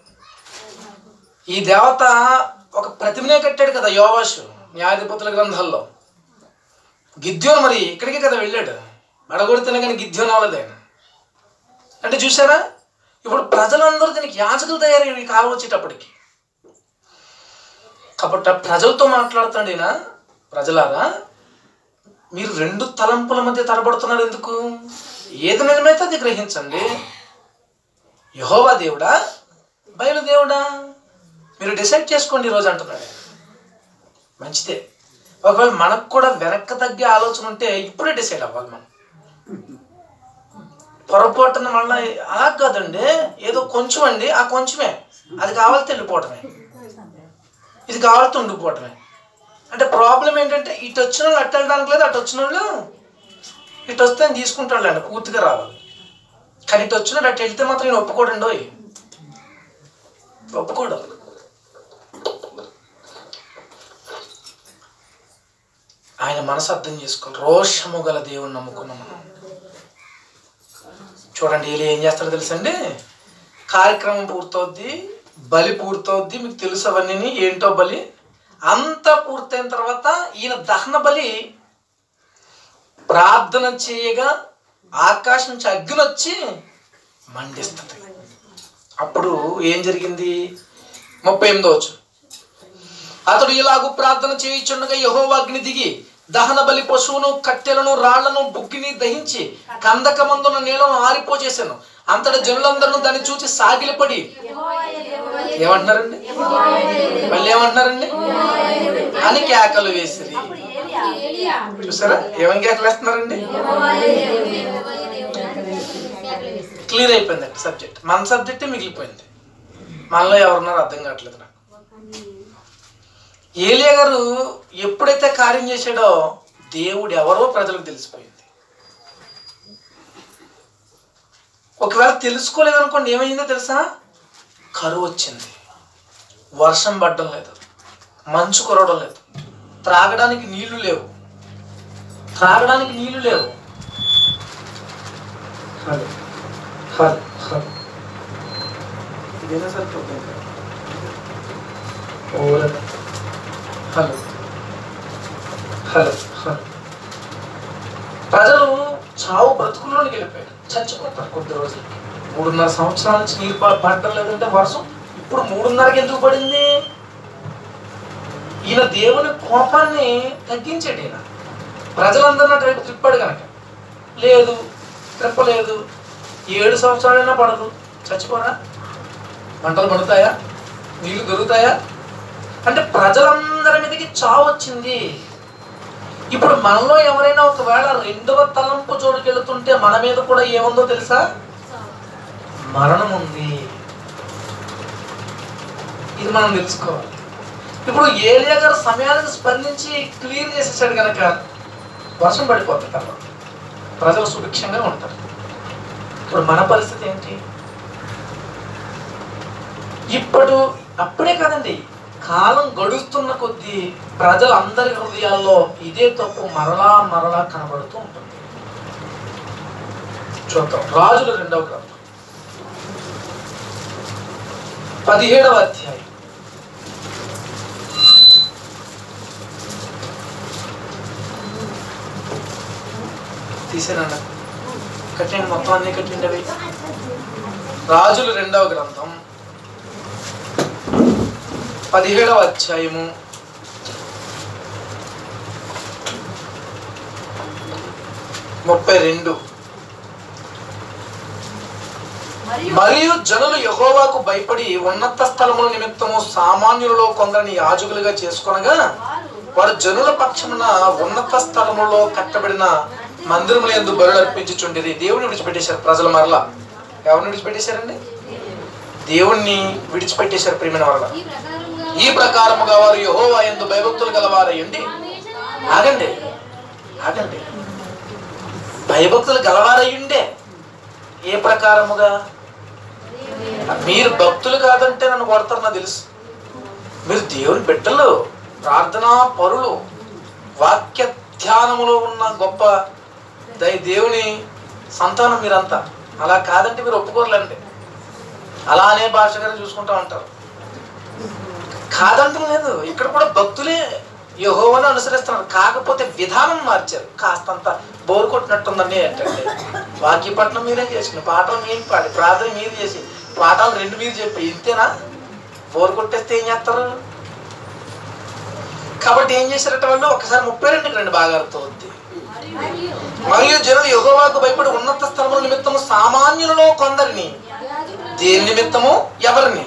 ఈ దేవత ఒక ప్రతిమనే కట్టాడు కదా యోవాషు న్యాయాధిపతుల గ్రంథాల్లో గిద్యోను మరి ఇక్కడికే కదా వెళ్ళాడు అడగొడితేనే కానీ గిద్యోను అవ్వలేదు ఆయన అంటే చూసారా ఇప్పుడు ప్రజలందరూ దీనికి యాజకులు తయారయ్యారు ఈ కాలం వచ్చేటప్పటికి కాబట్టి ఆ ప్రజలతో మాట్లాడుతాడు ఈయన ప్రజలారా మీరు రెండు తలంపుల మధ్య తడబడుతున్నారు ఎందుకు ఏది నిజమైతే అది గ్రహించండి యహోవా దేవుడా బయలు దేవుడా మీరు డిసైడ్ చేసుకోండి ఈరోజు అంటున్నాడు మంచిదే ఒకవేళ మనకు కూడా వెనక్కి తగ్గే ఆలోచన ఉంటే ఇప్పుడే డిసైడ్ అవ్వాలి మనం పొరపాటున మళ్ళీ అలా కాదండి ఏదో కొంచెం అండి ఆ కొంచెమే అది కావాలితే వెళ్ళిపోవటమే ఇది కావాలితే ఉండిపోవటమే అంటే ప్రాబ్లం ఏంటంటే ఇటు వచ్చిన వాళ్ళు అట్టు వెళ్ళడానికి లేదు అటు వచ్చిన వాళ్ళు ఇటు వస్తే నేను తీసుకుంటాడులేండి పూర్తిగా రావాలి కానీ ఇటు వచ్చినాడు అటు వెళ్తే మాత్రం నేను ఒప్పుకోడండి ఓయ్. ఒప్పుకోడు ఆయన మనసు అర్థం చేసుకోవాలి రోషము గల దేవుని నమ్ముకున్నాం మనం చూడండి వీళ్ళు ఏం చేస్తారో తెలుసండి కార్యక్రమం పూర్తవుద్ది బలి పూర్తవుద్ది మీకు తెలుసు అవన్నీ ఏంటో బలి అంతా పూర్తయిన తర్వాత ఈయన దహన బలి ప్రార్థన చేయగా ఆకాశం నుంచి అగ్ని వచ్చి మండిస్తుంది అప్పుడు ఏం జరిగింది ముప్పై ఎనిమిదో వచ్చు అతడు ఇలాగూ ప్రార్థన చేయుచుండగా యహోవాగ్ని దిగి దహన బలి పశువును కట్టెలను రాళ్లను బుగ్గిని దహించి కందకమందున నీళ్లను ఆరిపోచేశాను అంతట జనులందరూ దాన్ని చూసి సాగిలపడి ఏమంటున్నారండి మళ్ళీ ఏమంటున్నారండి అని కేకలు వేసిరి చూసారా ఏమని కేకలు వేస్తున్నారండి క్లియర్ అయిపోయిందండి సబ్జెక్ట్ మన సబ్జెక్టే మిగిలిపోయింది మనలో ఎవరున్నారో అర్థం కావట్లేదు నాకు ఏలియా గారు ఎప్పుడైతే కార్యం చేశాడో దేవుడు ఎవరో ప్రజలకు తెలిసిపోయింది ఒకవేళ తెలుసుకోలేదనుకోండి ఏమైందో తెలుసా కరువు వచ్చింది వర్షం పడడం లేదు మంచు కురవడం లేదు త్రాగడానికి నీళ్లు లేవు త్రాగడానికి నీళ్లు లేవు హలో హలో హలో ఇదేనా సరిపోతుంది ఓరన్ హలో హలో హలో ప్రజలు చావు బ్రతుకుల్లోనికి వెళ్ళిపోయారు చచ్చిపోతారు కొద్ది రోజులకి మూడున్నర సంవత్సరాల నుంచి నీరు ప- పడటం లేదంటే వర్షం ఇప్పుడు మూడున్నరకి ఎందుకు పడింది ఈయన దేవుని కోపాన్ని తగ్గించాడు ఈయన ప్రజలందరినీ అటువైపు తిప్పాడు కనుక లేదు తిప్పలేదు ఏడు సంవత్సరాలైనా పడదు చచ్చిపోరా మంటలు పడతాయా నీళ్లు దొరుకుతాయా అంటే ప్రజలందరి మీదకి చావు వచ్చింది ఇప్పుడు మనలో ఎవరైనా ఒకవేళ రెండవ తలంపు జోడికి వెళుతుంటే మన మీద కూడా ఏముందో తెలుసా మరణం ఉంది ఇది మనం తెలుసుకోవాలి ఇప్పుడు ఏలియా గారు సమయానికి స్పందించి క్లియర్ చేసేసాడు కనుక వర్షం పడిపోతుంది తర్వాత ప్రజలు సుభిక్షంగా ఉంటారు ఇప్పుడు మన పరిస్థితి ఏంటి ఇప్పుడు అప్పుడే కదండి కాలం గడుస్తున్న కొద్దీ ప్రజలందరి హృదయాల్లో ఇదే తప్పు మరలా మరలా కనబడుతూ ఉంటుంది చూద్దాం రాజుల రెండవ గ్రంథం పదిహేడవ అధ్యాయం తీసేనండి కట్టండి మొత్తం అన్ని కట్టండి అవి రాజులు రెండవ గ్రంథం పదిహేడవ అధ్యాయము ముప్పై రెండు మరియు జనులు యహోవాకు భయపడి ఉన్నత స్థలముల నిమిత్తము సామాన్యులలో కొందరిని యాజకులుగా చేసుకొనగా వారు జనుల పక్షమున ఉన్నత స్థలములో కట్టబడిన మందిరముల ఎందు బరులు అర్పించుచుండేది దేవుని విడిచిపెట్టేశారు ప్రజల మరలా ఎవరిని విడిచిపెట్టేశారండి దేవుణ్ణి విడిచిపెట్టేశారు ప్రేమిన వల్ల ఈ ప్రకారముగా వారు యహోవా ఎందు భయభక్తులు గలవారయ్యండి ఆగండి ఆగండి భయభక్తులు గలవారయ్యుండే ఏ ప్రకారముగా మీరు భక్తులు కాదంటే నన్ను కొడతారు నాకు తెలుసు మీరు దేవుని బిడ్డలు ప్రార్థనా పరులు వాక్య ధ్యానములో ఉన్న గొప్ప దై దేవుని సంతానం మీరంతా అలా కాదంటే మీరు ఒప్పుకోరులేండి అలా అనే భాషగానే చూసుకుంటా ఉంటారు కాదంటం లేదు ఇక్కడ కూడా భక్తులే యహోవని అనుసరిస్తున్నారు కాకపోతే విధానం మార్చారు కాస్తంత బోరు కొట్టినట్టుందండి ఏంటంటే వాక్యపట్నం మీరే చేసుకుని పాటలు మీరు పాడి ప్రార్థన మీరు చేసి పాఠాలు రెండు మీరు చెప్పి ఇంతేనా బోరు కొట్టేస్తే ఏం చేస్తారు కాబట్టి ఏం చేశారట వాళ్ళు ఒకసారి ముప్పై రెండుకి రెండు బాగా అర్థమవుద్ది మరియు జనులు యహోవాకు భయపడి ఉన్నత స్థలముల నిమిత్తము సామాన్యులలో కొందరిని దేని నిమిత్తము ఎవరిని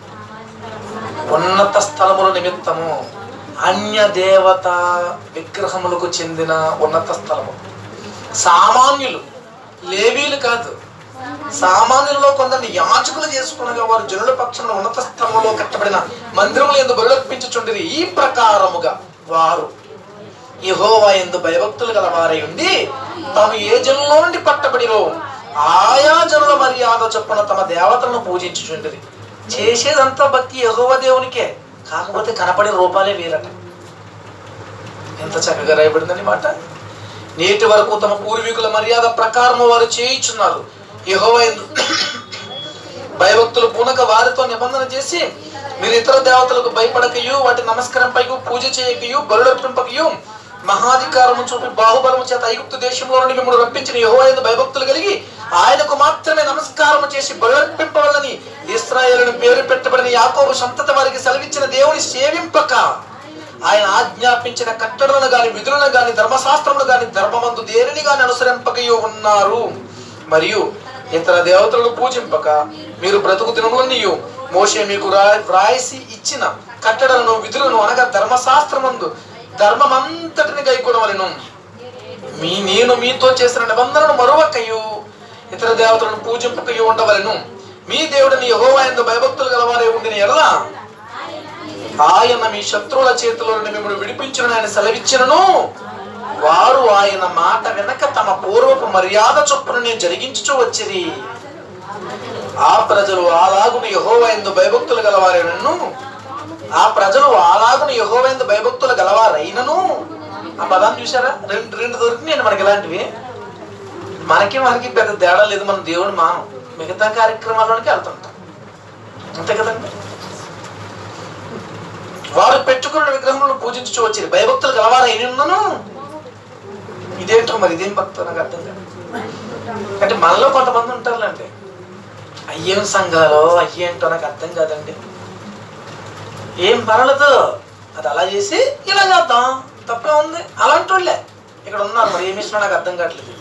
ఉన్నత స్థలముల నిమిత్తము అన్య దేవత విగ్రహములకు చెందిన ఉన్నత స్థలము సామాన్యులు లేవీలు కాదు సామాన్యులలో కొందరిని యాచకులు చేసుకునగా వారు జనుల పక్షంలో ఉన్నత స్థలంలో కట్టబడిన మందిరములు ఎందు బరులర్పించుచుండేది ఈ ప్రకారముగా వారు యెహోవా ఎందు భయభక్తులు గల వారై ఉండి తాము ఏ జనులో నుండి పట్టబడిరో ఆయా జనుల మర్యాద చొప్పున తమ దేవతలను పూజించుచుండేది చేసేదంతా భక్తి యెహోవా దేవునికే కాకపోతే కనపడే రూపాలే వేరట ఎంత చక్కగా రాయబడిందని మాట నేటి వరకు తమ పూర్వీకుల మర్యాద ప్రకారము వారు చేయించున్నారు యెహోవా ఎందు భయభక్తులు పూనక వారితో నిబంధన చేసి మీరు ఇతర దేవతలకు భయపడకయు వాటి నమస్కారంపైకు పూజ చేయకయు బలుడర్పింపకయు మహాధికారము చూపి బాహుబలము చేత ఐగుప్తు దేశంలో నుండి మిమ్మల్ని రప్పించిన యెహోవా యందు భయభక్తులు కలిగి ఆయనకు మాత్రమే నమస్కారము చేసి బలుడర్పింపవాలని ఇస్రాయేలును పేరు పెట్టబడిన యాకోబు సంతత వారికి సెలవిచ్చిన దేవుని సేవింపక ఆయన ఆజ్ఞాపించిన కట్టడలను గాని విధులను గాని ధర్మశాస్త్రములు గాని ధర్మమందు దేనిని గాని అనుసరింపకయో ఉన్నారు మరియు ఇతర దేవతలను పూజింపక మీరు బ్రతుకు దినములనియు మోషే మీకు రా- వ్రాయసి ఇచ్చిన కట్టడలను విధులను అనగా ధర్మశాస్త్రమందు ధర్మమంతటిని గైకొనవలెను మీ నేను మీతో చేసిన నిబంధనను మరొకయు ఇతర దేవతలను పూజింపకయు ఉండవలెను మీ దేవుడిని యెహోవా యందు భయభక్తులు గలవారే ఉండిన ఎడల ఆయన మీ శత్రువుల చేతిలో నుండి మిమ్మల్ని విడిపించిన ఆయన సెలవిచ్చినను వారు ఆయన మాట వెనక తమ పూర్వపు మర్యాద చొప్పున జరిగించుచు వచ్చిరి ఆ ప్రజలు అలాగున యహోవా ఎందు భయభక్తులు గలవారైనను ఆ ప్రజలు అలాగున యహోవా ఎందు భయభక్తులు గలవారైనను ఆ పదాన్ని చూసారా రెండు రెండు దొరికినాయండి మనకి ఇలాంటివి మనకి మనకి పెద్ద తేడా లేదు మనం దేవుని మానం మిగతా కార్యక్రమాల్లోనికి వెళ్తుంటాం అంతే కదండి వారు పెట్టుకున్న విగ్రహములను పూజించు వచ్చి భయభక్తులు గలవారు అయిన ఉన్నాను ఇదేంటో మరి ఇదేం భక్తులు నాకు అర్థం కాదు అంటే మనలో కొంతమంది ఉంటారులేండి అయ్యేం సంఘాలో అయ్యేంటో నాకు అర్థం కాదండి ఏం పర్వాలేదు అది అలా చేసి ఇలా చేద్దాం తప్పే ఉంది అలాంటి వాళ్ళే ఇక్కడ ఉన్నారు మరి ఏమి ఇచ్చినా నాకు అర్థం కావట్లేదు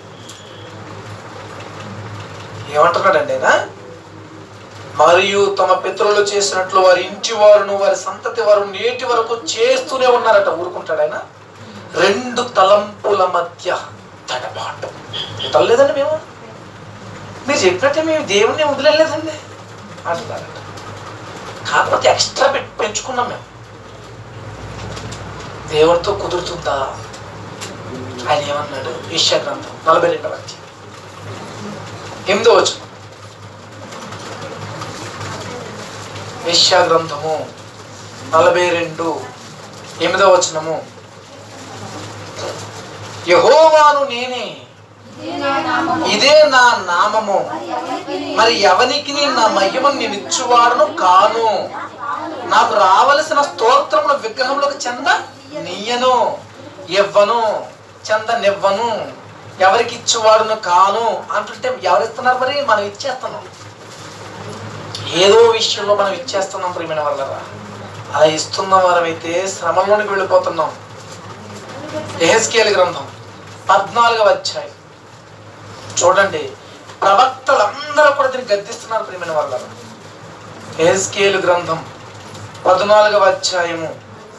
ఏమంటున్నాడండి ఆయన మరియు తమ పితరులు చేసినట్లు వారి ఇంటి వారును వారి సంతతి వారు నేటి వరకు చేస్తూనే ఉన్నారట ఊరుకుంటాడు ఆయన రెండు తలంపుల మధ్య తడబాటు తల్లేదండి మేము మీరు చెప్పినట్టే మేము దేవుణ్ణి వదిలేదండి అంటున్నారట కాకపోతే ఎక్స్ట్రా పెట్టి పెంచుకున్నాం మేము దేవుడితో కుదురుతుందా ఆయన ఏమన్నాడు ఈశ్వ గ్రంథం నలభై రెండవ అధ్యాయం ఎనిమిదో వచ్చు యెషయా గ్రంథము నలభై రెండు ఎనిమిదో వచనము యహోవాను నేనే ఇదే నా నామము మరి ఎవనికి నా మహిమను నేను ఇచ్చువాడను కాను నాకు రావలసిన స్తోత్రముల విగ్రహంలోకి చెంద నీయను ఇవ్వను చెంద నివ్వను ఎవరికి ఇచ్చేవాడును కాను అంటుంటే ఎవరిస్తున్నారు మరి మనం ఇచ్చేస్తున్నాం ఏదో విషయంలో మనం ఇచ్చేస్తున్నాం ప్రియమైన వాళ్ళరా అలా ఇస్తున్న వారమైతే శ్రమంలోనికి వెళ్ళిపోతున్నాం ఎహెస్కేల్ గ్రంథం పద్నాలుగవ అధ్యాయం చూడండి ప్రవక్తలందరూ కూడా దీన్ని గద్దిస్తున్నారు ప్రియమైన వాళ్ళరా ఎహెస్కేల్ గ్రంథం పద్నాలుగవ అధ్యాయము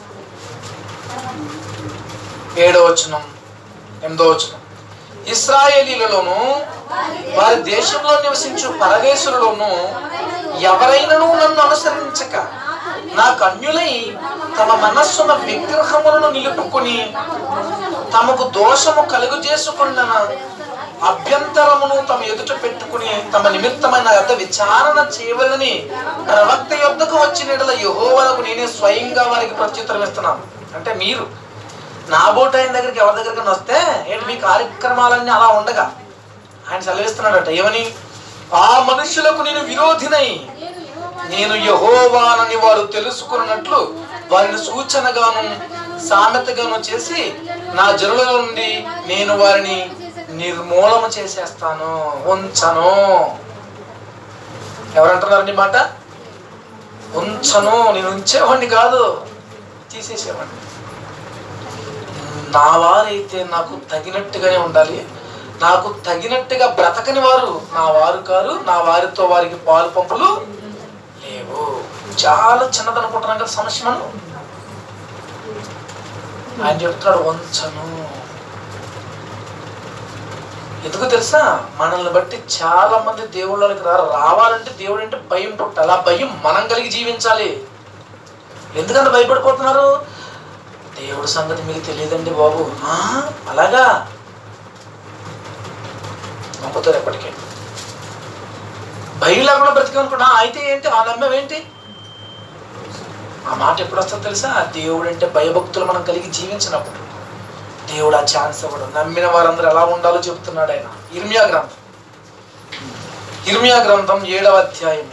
ఏడో వచనం ఎనిమిదో వచనం ఇస్రాయేలీలలోను వారి దేశంలో నివసించు పరదేశులలోను ఎవరైనను నన్ను అనుసరించక నా కన్యులై తమ మనస్సున విగ్రహములను నిలుపుకొని తమకు దోషము కలుగు చేసుకున్న అభ్యంతరమును తమ ఎదుట పెట్టుకుని తమ నిమిత్తమైన యొద్ద విచారణ చేయవలని ప్రవక్త యొద్దకు వచ్చిన యహోవలకు నేనే స్వయంగా వారికి ప్రత్యుత్తరం ఇస్తున్నాను అంటే మీరు నా బోట్ ఆయన దగ్గరికి ఎవరి దగ్గరికి వస్తే ఏంటి మీ కార్యక్రమాలన్నీ అలా ఉండగా ఆయన సెలవిస్తున్నాడట ఏమని ఆ మనుషులకు నేను విరోధినై నేను యహోవానని వారు తెలుసుకున్నట్లు వారిని సూచనగాను సామెతగాను చేసి నా జనుల నుండి నేను వారిని నిర్మూలన చేసేస్తాను ఉంచను ఎవరంటున్నారండి ఈ మాట ఉంచను నేను ఉంచేవాడిని కాదు తీసేసేవాడిని నా వారైతే నాకు తగినట్టుగానే ఉండాలి నాకు తగినట్టుగా బ్రతకని వారు నా వారు కారు నా వారితో వారికి పాలు పంపులు లేవు చాలా చిన్నదనుకుంటున్నాం కదా సమస్య మనం ఆయన చెప్తున్నాడు వంచను ఎందుకు తెలుసా మనల్ని బట్టి చాలా మంది దేవుళ్ళకి రారు రావాలంటే దేవుడు అంటే భయం పుట్టాలి ఆ భయం మనం కలిగి జీవించాలి ఎందుకంత భయపడిపోతున్నారు దేవుడి సంగతి మీకు తెలియదండి బాబు ఆ, అలాగా నమ్ముతారు ఎప్పటికీ భయం లేకుండా బ్రతికనుకున్నా అయితే ఏంటి ఆ నమ్మం ఏంటి ఆ మాట ఎప్పుడు వస్తుందో తెలుసా దేవుడు అంటే భయభక్తులు మనం కలిగి జీవించినప్పుడు దేవుడు ఆ ఛాన్స్ ఇవ్వడు నమ్మిన వారందరూ ఎలా ఉండాలో చెప్తున్నాడు ఆయన ఇర్మియా గ్రంథం ఇర్మియా గ్రంథం ఏడవ అధ్యాయం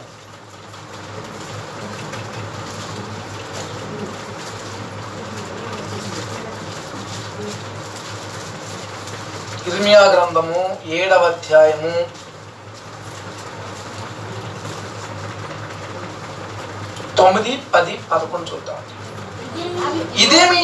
ఇర్మియా గ్రంథము ఏడవ అధ్యాయము తొమ్మిది పది పదకొండు చూద్దాం ఇదేమి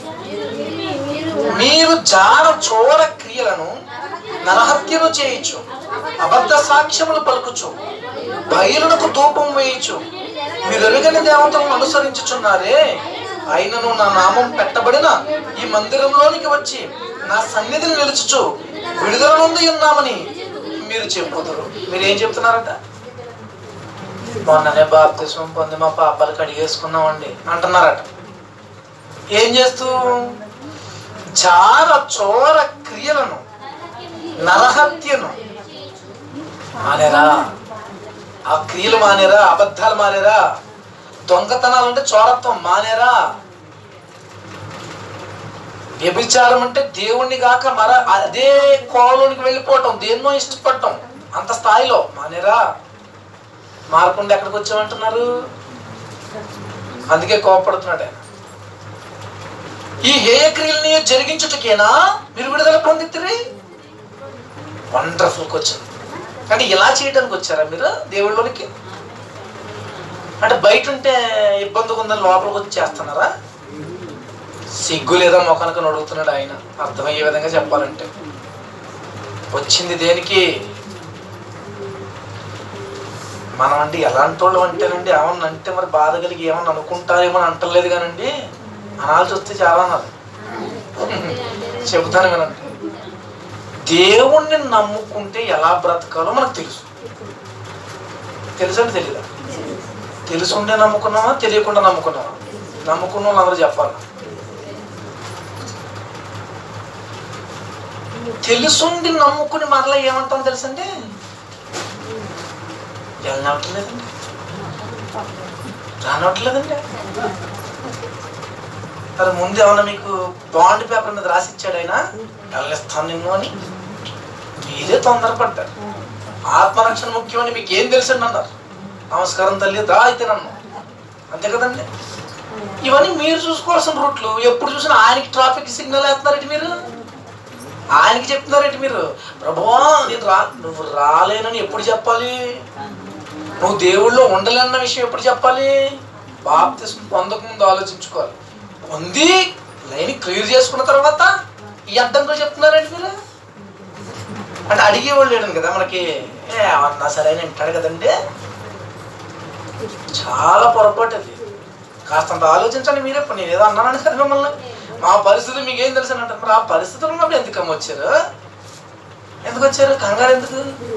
మీరు జార చోర క్రియలను నరహత్యను చేయొచ్చు అబద్ధ సాక్ష్యములు పలుకుచు బయలునకు ధూపం వేయచ్చు మీరు ఎరుగని దేవతలను అనుసరించుచున్నారే అయినను నా నామం పెట్టబడిన ఈ మందిరంలోనికి వచ్చి నా సన్నిధిని నిలుచుచు విడుదల నుండి ఉన్నామని మీరు చెప్పుదురు మీరు ఏం చెప్తున్నారట మొన్ననే బాప్తిస్మం పొంది మా పాపాలు కడిగేసుకున్నామండి అంటున్నారట ఏం చేస్తూ చార చోర క్రియలను నరహత్యను మానేరా ఆ క్రియలు మానేరా అబద్ధాలు మానేరా దొంగతనాలు అంటే చోరత్వం మానేరా వ్యభిచారం అంటే దేవుణ్ణి కాక మర అదే కోలోనికి వెళ్ళిపోవటం దేన్నో ఇష్టపడటం అంత స్థాయిలో మానేరా మారకుండా ఎక్కడికి వచ్చామంటున్నారు అందుకే కోపడుతున్నాడు ఆయన ఈ హేయ క్రియల్ని జరిగించుటకేనా మీరు విడుదల పొందితిరి వండర్ఫుల్కి వచ్చింది అంటే ఇలా చేయడానికి వచ్చారా మీరు దేవుళ్ళలోనికి అంటే బయట ఉంటే ఇబ్బందిగా ఉందని లోపలికి వచ్చి చేస్తున్నారా సిగ్గు లేదా మొఖానికి అడుగుతున్నాడు ఆయన అర్థమయ్యే విధంగా చెప్పాలంటే వచ్చింది దేనికి మనం అంటే ఎలాంటి వాళ్ళు అంటేనండి ఏమన్నా అంటే మరి బాధ కలిగి ఏమన్నా అనుకుంటారేమో అని అంటలేదు కానండి అనాల్సి వస్తే చాలా అన్నారు చెబుతాను వినండి దేవుణ్ణి నమ్ముకుంటే ఎలా బ్రతకాలో మనకు తెలుసు తెలుసండి తెలీదా తెలుసుండే నమ్ముకున్నామా తెలియకుండా నమ్ముకున్నామా నమ్ముకున్న వాళ్ళు అందరూ చెప్పాలి తెలుసుండి నమ్ముకుని మరలా ఏమంటాం తెలుసండి వెళ్ళనవట్లేదండి రానవట్లేదండి మరి ముందు ఏమన్నా మీకు బాండ్ పేపర్ మీద రాసి ఇచ్చాడు ఆయన వెళ్ళిస్తాను నిన్ను అని మీరే తొందరపడ్డారు ఆత్మరక్షణ ముఖ్యమని మీకు ఏం తెలుసండి అన్నారు నమస్కారం తల్లి దా అయితే నన్ను అంతే కదండి ఇవన్నీ మీరు చూసుకోవాల్సిన రూట్లు ఎప్పుడు చూసినా ఆయనకి ట్రాఫిక్ సిగ్నల్ వేస్తున్నారండి మీరు ఆయనకి చెప్తున్నారేంటి మీరు ప్రభువా నేను రా నువ్వు రాలేనని ఎప్పుడు చెప్పాలి నువ్వు దేవుళ్ళో ఉండలేన్న విషయం ఎప్పుడు చెప్పాలి బాప్తిస్మ పొందక ముందు ఆలోచించుకోవాలి పొంది లైన్ క్లియర్ చేసుకున్న తర్వాత ఈ అడ్డంకులు చెప్తున్నారండి మీరు అంటే అడిగేవాళ్ళు లేడు కదా మనకి ఏ అన్నా సరే అని వింటాడు కదండి చాలా పొరపాటు అది కాస్తంత ఆలోచించండి మీరే ఇప్పుడు నేను ఏదో అన్నాను కదా మిమ్మల్ని మా పరిస్థితి మీకు ఏం తెలుసు అని అంటారు మరి ఆ పరిస్థితులు ఉన్నప్పుడు ఎందుకు అమ్మ వచ్చారు ఎందుకు వచ్చారు కంగారు ఎందుకు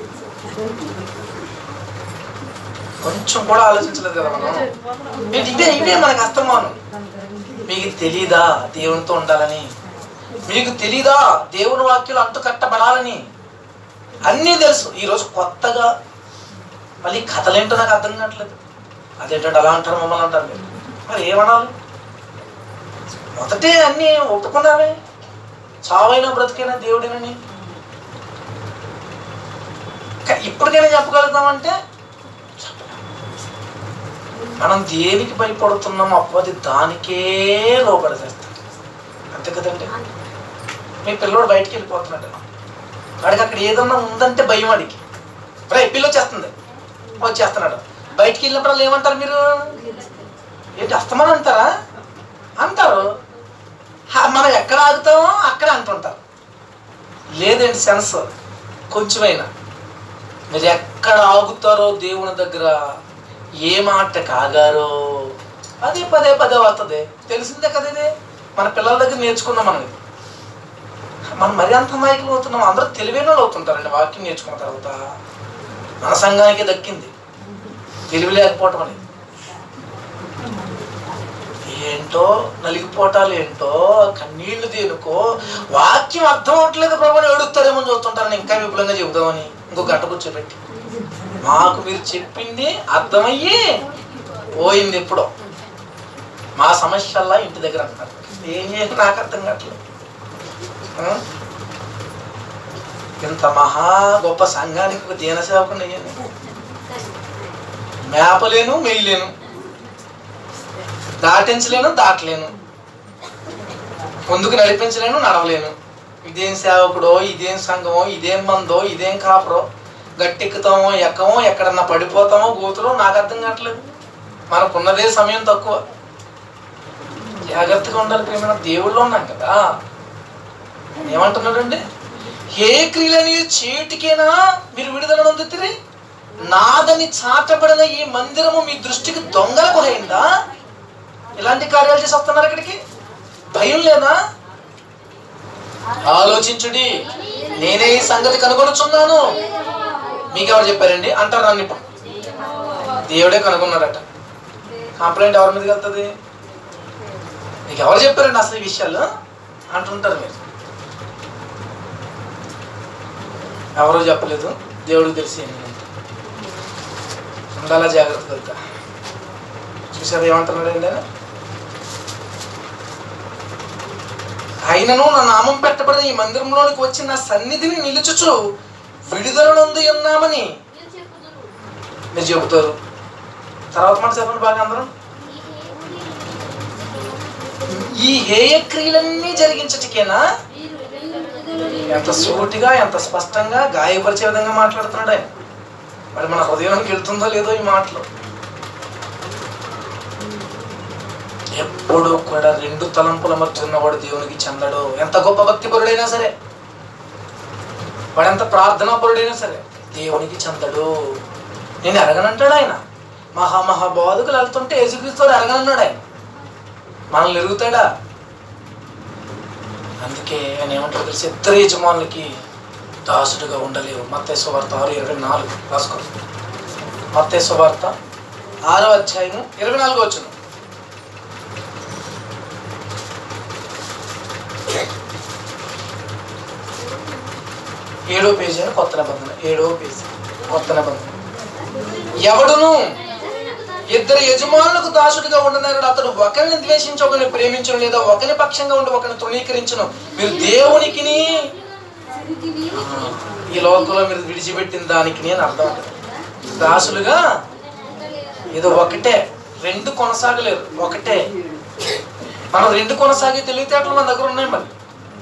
కొంచెం కూడా ఆలోచించలేదు కదా మనం ఇది ఇవే ఇవే మనకు అస్తమానం మీకు తెలీదా దేవునితో ఉండాలని మీకు తెలీదా దేవుని వాక్యాలు అంటు కట్టబడాలని అన్నీ తెలుసు ఈరోజు కొత్తగా మళ్ళీ కథలేంటో నాకు అర్థం కావట్లేదు అదేంటంటే అలా అంటారు మమ్మల్ని అంటారు మీరు మరి ఏమనాలి మొదటే అన్నీ ఒప్పుకున్నావే చావైనా బ్రతికైనా దేవుడినని కానీ ఇప్పటికైనా చెప్పగలుగుతామంటే చెప్పలేం. మనం దేనికి భయపడుతున్నాం అప్పది దానికే లోపడేస్తాం అంతే కదండి మీ పిల్లోడు బయటికి వెళ్ళిపోతున్నాడు వాడికి అక్కడ ఏదన్నా ఉందంటే భయం వాడికి రే పిల్ల వచ్చేస్తుంది వచ్చేస్తున్నాడు బయటికి వెళ్ళినప్పుడు ఏమంటారు మీరు ఏంటి అస్తమని అంటారా అంటారు హా, మనం ఎక్కడ ఆగుతామో అక్కడ అంటుంటారు లేదండి సెన్స్ కొంచెమైనా మీరు ఎక్కడ ఆగుతారో దేవుని దగ్గర ఏ మాట కాగారో అదే పదే పదే వస్తుంది తెలిసిందే కదా ఇది మన పిల్లల దగ్గర నేర్చుకున్నాం మనం ఇది మనం మరీ అంత నాయకులు అవుతున్నాం అందరూ తెలివైన వాళ్ళు అవుతుంటారండి వాక్యం నేర్చుకున్న తర్వాత మన సంఘానికి దక్కింది తెలివి లేకపోవటం అనేది ఏంటో నలిగిపోవటాలు ఏంటో కన్నీళ్లు దేనుకో వాక్యం అర్థం అవట్లేదు ప్రభు ఏడుస్తారేమో అని చూస్తుంటాను ఇంకా విపులంగా చెబుదామని ఇంకో గంట కూర్చోబెట్టి మాకు మీరు చెప్పింది అర్థమయ్యి పోయింది ఎప్పుడో మా సమస్యల్లా ఇంటి దగ్గర అంటారు ఏం చేసి నాకు అర్థం కావట్లేదు ఆ? ఇంత మహా గొప్ప సంఘానికి ఒక దీన సేవకుండా అయ్యాను మేపలేను మెయ్యలేను దాటించలేను దాటలేను ముందుకు నడిపించలేను నడవలేను ఇదేం సేవకుడో ఇదేం సంఘమో ఇదేం మందో ఇదేం కాపురో గట్టెక్కుతామో ఎక్కమో ఎక్కడన్నా పడిపోతామో గోతులో నాకు అర్థం కావట్లేదు మనకున్నదే సమయం తక్కువ జాగ్రత్తగా ఉండాలి ప్రేమ దేవుళ్ళు ఉన్నాం కదా ఆయన ఏమంటున్నాడండి ఏ క్రియలని చేటికేనా మీరు విడుదల నొందుతిరి నాదని చాటబడిన ఈ మందిరము మీ దృష్టికి దొంగలకు అయిందా ఇలాంటి కార్యాలు చేసి వస్తున్నారు ఇక్కడికి భయం లేదా ఆలోచించుడి నేనే ఈ సంగతి కనుగొనుచున్నాను మీకు ఎవరు చెప్పారండి అంటారు నన్ను ఇప్పుడు దేవుడే కనుగొన్నాడట కంప్లైంట్ ఎవరి మీదకి వెళ్తుంది మీకు ఎవరు చెప్పారండి అసలు ఈ విషయాలు అంటుంటారు మీరు ఎవరో చెప్పలేదు దేవుడికి తెలిసి ఉండాలా జాగ్రత్త వెళ్తా చూసారు ఏమంటున్నాడు అండి ఆయన? ఆయనను నా నామం పెట్టబడిన ఈ మందిరంలోనికి వచ్చి నా సన్నిధిని నిలుచుచు విడుదల నుండి ఉన్నామని మీరు చెబుతారు తర్వాత మాట చెప్పండి బాగా అందరం ఈ హేయ క్రియలన్నీ జరిగించటికేనా ఎంత సూటిగా ఎంత స్పష్టంగా గాయపరిచే విధంగా మాట్లాడుతున్నాడు ఆయన మరి మన హృదయానికి వెళ్తుందో లేదో ఈ మాటలు ఎప్పుడు కూడా రెండు తలంపుల మధ్య ఉన్నవాడు దేవునికి చెందడు ఎంత గొప్ప భక్తి పరుడైనా సరే వాడు ఎంత ప్రార్థనా పరుడైనా సరే దేవునికి చెందడు నేను ఎరగనంటాడు ఆయన మహా మహా బోధకులు వెళ్తుంటే యేసుక్రీస్తు ఎరగనన్నాడు ఆయన మనల్ని ఎరుగుతాడా అందుకే ఆయన ఏమంటారు తెలిసి ఇద్దరు యజమానులకి దాసుడుగా ఉండలేవు మత్తేశ్వ వార్త ఆరు ఇరవై నాలుగు రాసుకో మత్తేశ్వ వార్త ఆరో అధ్యాయము ఇరవై నాలుగు వచ్చును ఏడో పేజీ అని కొత్త నిబంధన ఏడో పేజీ కొత్త నిబంధన ఎవడును ఇద్దరు యజమానులకు దాసుడిగా ఉండనన్నాడు అతడు ఒకరిని ద్వేషించి ఒకరిని ప్రేమించను లేదా ఒకరి పక్షంగా ఉండి ఒకరిని తృణీకరించను మీరు దేవునికిని ఈ లోకంలో మీరు విడిచిపెట్టిన దానికి అని అర్థం దాసులుగా ఏదో ఒకటే రెండు కొనసాగలేరు ఒకటే మనం రెండు కొనసాగే తెలివితేటలు మన దగ్గర ఉన్నాయి మరి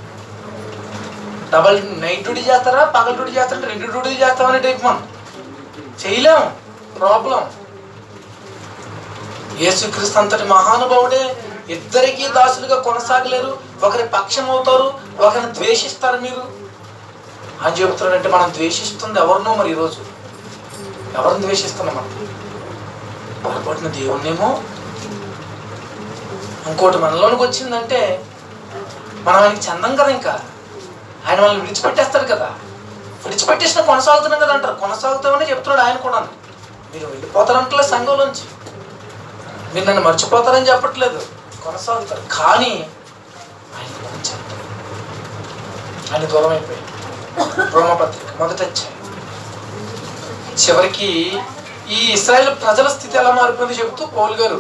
డబల్ నైట్ డ్యూటీ చేస్తారా పగల డ్యూటీ చేస్తారా రెండు డ్యూటీ చేస్తామనే టైప్ మనం చేయలేం ప్రాబ్లం యేసుక్రీస్తు అంతటి మహానుభావుడే ఇద్దరికీ దాసులుగా కొనసాగలేరు ఒకరి పక్షం అవుతారు ఒకరిని ద్వేషిస్తారు మీరు అని చెబుతున్నాడంటే మనం ద్వేషిస్తుంది ఎవరినో మరి ఈరోజు ఎవరిని ద్వేషిస్తున్నాం మనం పొరపాటున దేవుణ్ణేమో ఇంకోటి మనలోనికి వచ్చిందంటే మనం ఆయనకి చందం కదా ఇంకా ఆయన మనల్ని విడిచిపెట్టేస్తాడు కదా విడిచిపెట్టేసిన కొనసాగుతున్నాం కదా అంటారు కొనసాగుతామని చెప్తున్నాడు ఆయన కూడా మీరు వెళ్ళిపోతారంటలే సంఘంలోంచి మీరు నన్ను మర్చిపోతారని చెప్పట్లేదు కొనసాగుతారు కానీ ఆయన కొంచెం ఆయన దూరం అయిపోయి రోమపత్రిక మొదట అధ్యాయం చివరికి ఈ ఇస్రాయేల్ ప్రజల స్థితి ఎలా మారిపోయింది చెబుతూ పౌల్ గారు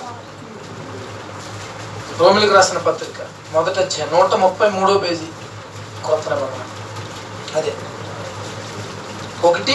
రోమిలకు రాసిన పత్రిక మొదట అధ్యాయం నూట ముప్పై మూడో పేజీ కొత్త నిబంధన అదే ఒకటి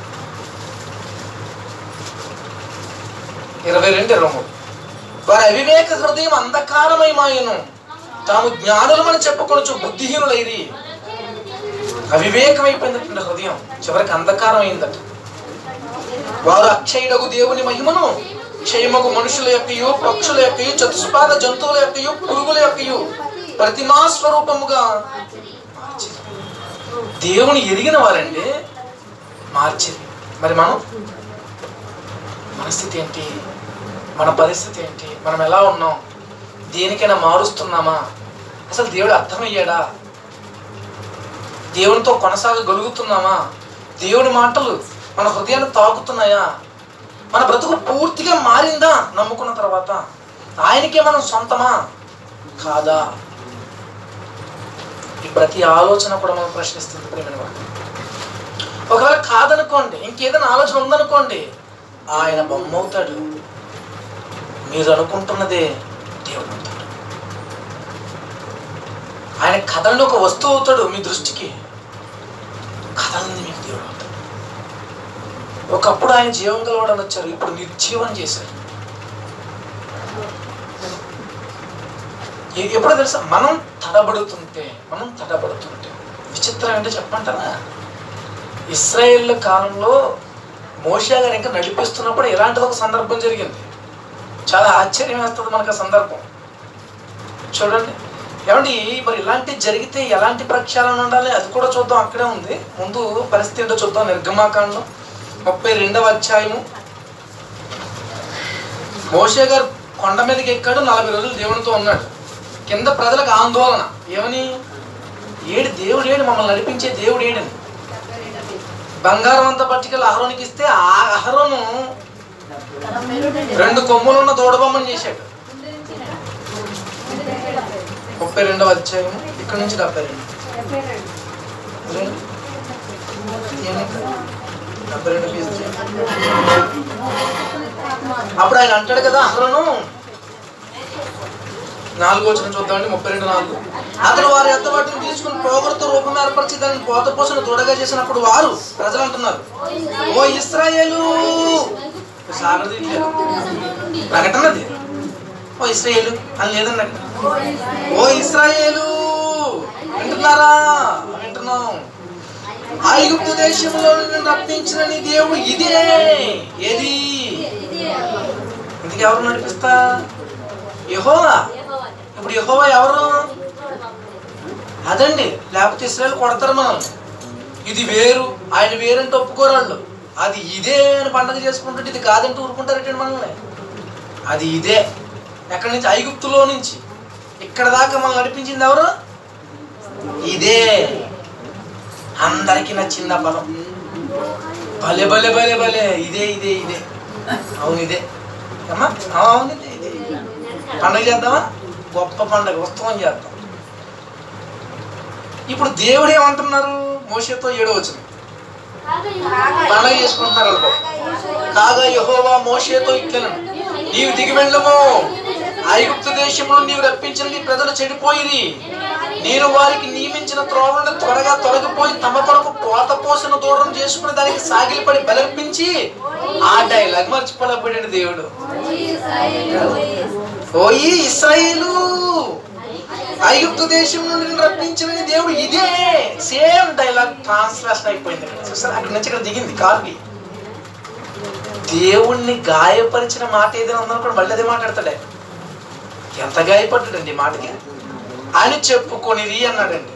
ఇరవై రెండు ఇరవై మూడు వారి అవివేక హృదయం అంధకారమై మాయను తాము జ్ఞానులమని చెప్పుకొనొచ్చు బుద్ధిహీనులైరి అవివేకమైపోయిందట హృదయం చివరికి అంధకారం అయిందట వారు అక్షయుడగు దేవుని మహిమను క్షయమగు మనుషుల యొక్కయు పక్షుల యొక్కయు చతుష్పాద జంతువుల యొక్కయు పురుగుల యొక్కయు ప్రతిమా స్వరూపముగా మార్చిరి. దేవుని ఎరిగిన వారండి మార్చింది మరి మనం మన స్థితి ఏంటి మన పరిస్థితి ఏంటి మనం ఎలా ఉన్నాం దేనికైనా మారుస్తున్నామా అసలు దేవుడు అర్థమయ్యాడా దేవునితో కొనసాగగలుగుతున్నామా దేవుని మాటలు మన హృదయాన్ని తాకుతున్నాయా మన బ్రతుకు పూర్తిగా మారిందా నమ్ముకున్న తర్వాత ఆయనకే మనం సొంతమా కాదా ఈ ప్రతి ఆలోచన కూడా మనం ప్రశ్నిస్తుంది ప్రేమైన వారు ఒకవేళ కాదనుకోండి ఇంకేదైనా ఆలోచన ఉందనుకోండి ఆయన బొమ్మ అవుతాడు మీరు అనుకుంటున్నదే దేవుడు అవుతాడు ఆయన కథలను ఒక వస్తువు అవుతాడు మీ దృష్టికి కథలని మీకు దేవుడు అవుతాడు ఒకప్పుడు ఆయన జీవం కలవడం వచ్చారు ఇప్పుడు నిర్జీవం చేశారు ఎ- ఎప్పుడో తెలుసా మనం తడబడుతుంటే మనం తడబడుతుంటే విచిత్రం ఏంటో చెప్పమంటారా ఇస్రాయేల్ కాలంలో మోషా గారు ఇంకా నడిపిస్తున్నప్పుడు ఇలాంటిది ఒక సందర్భం జరిగింది చాలా ఆశ్చర్యం వేస్తుంది మనకు ఆ సందర్భం చూడండి ఏమండి మరి ఇలాంటి జరిగితే ఎలాంటి ప్రక్షాళన ఉండాలి అది కూడా చూద్దాం అక్కడే ఉంది ముందు పరిస్థితి ఏంటో చూద్దాం నిర్గమాకాండం ముప్పై రెండవ అధ్యాయము మోషే గారు కొండ మీదకి ఎక్కాడు నలభై రోజులు దేవునితో ఉన్నాడు కింద ప్రజలకు ఆందోళన ఏమని ఏడు దేవుడు ఏడు మమ్మల్ని నడిపించే దేవుడు ఏడని బంగారం అంతా పట్టుకెళ్ళి అహరోనికి ఇస్తే ఆ అహరోను రెండు కొమ్ములున్న దూడబొమ్మని చేశాడు ముప్పై రెండవ అధ్యాయం ఇక్కడ నుంచి డెబ్బై రెండు అదేంటి? ఏమైంది? డెబ్బై రెండు పీస్ అప్పుడు ఆయన అంటాడు కదా అహరోను నాలుగో వచ్చిన చూద్దామండి ముప్పై రెండు నాలుగు అతను వారి ఎద్ద వాటిని తీసుకుని పోగొడుతూ రూపం ఏర్పరిచి దాన్ని పోత పోసిన దూడగా చేసినప్పుడు వారు ప్రజలు అంటున్నారు ఓ ఇస్రాయేలు సాగర్ తీయట్లేదు ప్రకటన అది ఓ ఇస్రాయేలు అని లేదండి అక్కడ ఓ ఇస్రాయేలు వింటున్నారా వింటున్నాం ఐగుప్తు దేశంలో నుండి రప్పించిన నీ దేవుడు ఇదే ఏది ఇందుకు ఎవరు నడిపిస్తా యెహోవా ఇప్పుడు యెహోవా ఎవరు అదండి లేకపోతే ఇస్రాయల్ కొడతారు మనం ఇది వేరు ఆయన వేరంటే ఒప్పుకోరు వాళ్ళు అది ఇదే అని పండగ చేసుకుంటుంటే ఇది కాదంటే ఊరుకుంటారంటే మనల్ని అది ఇదే ఎక్కడి నుంచి ఐగుప్తులో నుంచి ఇక్కడ దాకా మనల్ని నడిపించింది ఎవరు ఇదే అందరికీ నచ్చింది ఆ పదం భలే భలే భలే భలే ఇదే ఇదే ఇదే అవును ఇదే అమ్మా ఆ, అవును ఇదే ఇదే పండగ చేద్దామా గొప్ప పండగ ఉత్సవం చేద్దాం ఇప్పుడు దేవుడు ఏమంటున్నారు మోషతో ఏడో వచ్చిన పండగ చేసుకుంటున్నారు అనుకో కాగా యహోవా మోషేతో ఇట్లను నీవు దిగి వెళ్ళము ఐగుప్తు దేశంలో నీవు రప్పించిన నీ ప్రజలు చెడిపోయిరి నేను వారికి నియమించిన త్రోవలను త్వరగా తొలగిపోయి తమ కొరకు పోత పోసిన దూరం చేసుకుని దానికి సాగిలిపడి బలర్పించి ఆ డైలాగ్ మర్చిపోలేకపోయాడు దేవుడు ఓయి ఇస్రాయేలు ఐగుప్తు దేశం నుండి నిన్ను రప్పించిన నీ దేవుడు ఇదే సేమ్ డైలాగ్ ట్రాన్స్లేషన్ అయిపోయింది ఇక్కడ చూసారా అక్కడి నుంచి ఇక్కడ దిగింది కార్కి దేవుణ్ణి గాయపరిచిన మాట ఏదైనా ఉందనుకోండి మళ్ళీ అదే మాట్లాడతాడే ఎంత గాయపడ్డాడండి ఈ మాటకి అని చెప్పుకొనిది అన్నాడండి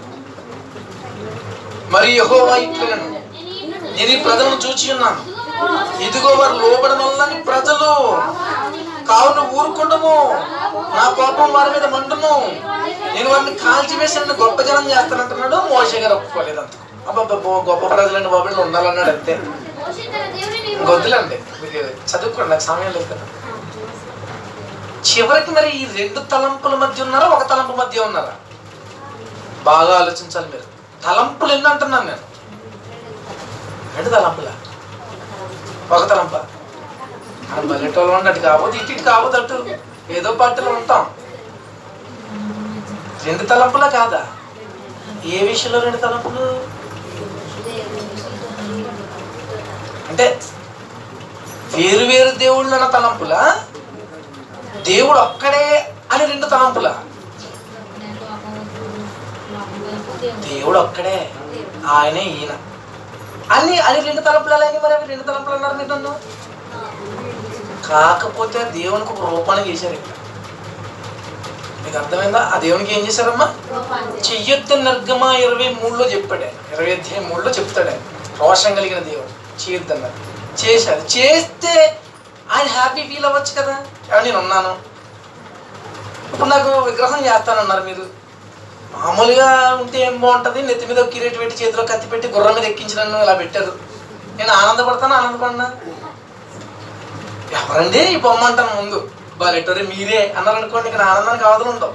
మరి యెహోవా ఇట్లనను నేను ఈ ప్రజలను చూచి ఉన్నాను ఇదిగో వారు లోబడనొల్లని ప్రజలు కావున ఊరుకుండము నా కోపం వారి మీద మండును నేను వారిని కాల్చివేసిన గొప్ప జనం చేస్తానంటున్నాడు మోసే గారు ఒప్పుకోలేదు అంత అబ్బాబ్బా గొప్ప ప్రజలని బాబులు ఉండాలన్నాడు అంతే వద్దులండి మీరు చదువుకోండి నాకు సమయం లేదు కదా చివరికి మరి ఈ రెండు తలంపుల మధ్య ఉన్నారా ఒక తలంపు మధ్య ఉన్నారా బాగా ఆలోచించాలి మీరు తలంపులు ఎన్ని అంటున్నాను నేను రెండు తలంపులా ఒక తలంప మనం బల్లెటోళ్ళు ఉండి అటు కాకపోతే ఇటు ఇటు కాకపోతే అటు ఏదో పార్టీలో ఉంటాం రెండు తలంపులా కాదా ఏ విషయంలో రెండు తలంపులు అంటే వేరు వేరు దేవుళ్ళు అన్న తలంపులా దేవుడు ఒక్కడే అని రెండు తలంపులా దేవుడు ఒక్కడే ఆయనే ఈయన అన్ని అని రెండు తలంపులు ఎలా అయినాయి మరి అవి రెండు తలంపులు అన్నారు మీరు నన్ను కాకపోతే దేవునికి ఒక రూపాన్ని చేశారు ఇక్కడ మీకు అర్థమైందా ఆ దేవునికి ఏం చేశారమ్మా చెయ్యొద్దు నిర్గమ ఇరవై మూడులో చెప్పాడు ఆయన. ఇరవై అధ్యాయం మూడులో చెప్తాడు ఆయన రోషం కలిగిన దేవుడు చేయొద్దన్నారు చేశారు చేస్తే ఆయన హ్యాపీ ఫీల్ అవ్వచ్చు కదా ఏమన్నా నేను ఉన్నాను ఇప్పుడు నాకు విగ్రహం చేస్తానన్నారు మీరు మామూలుగా ఉంటే ఏం బాగుంటుంది నెత్తి మీద ఒక కిరీటి పెట్టి చేతిలో కత్తి పెట్టి గుర్రం మీద ఎక్కించి నన్ను ఇలా పెట్టారు నేను ఆనందపడతాను ఆనందపడినా ఎవరండి ఈ బొమ్మ అంటాను ముందు బాలెటోరే మీరే అన్నారు అనుకోండి ఇక్కడ ఆనందానికి అవధులు ఉండవు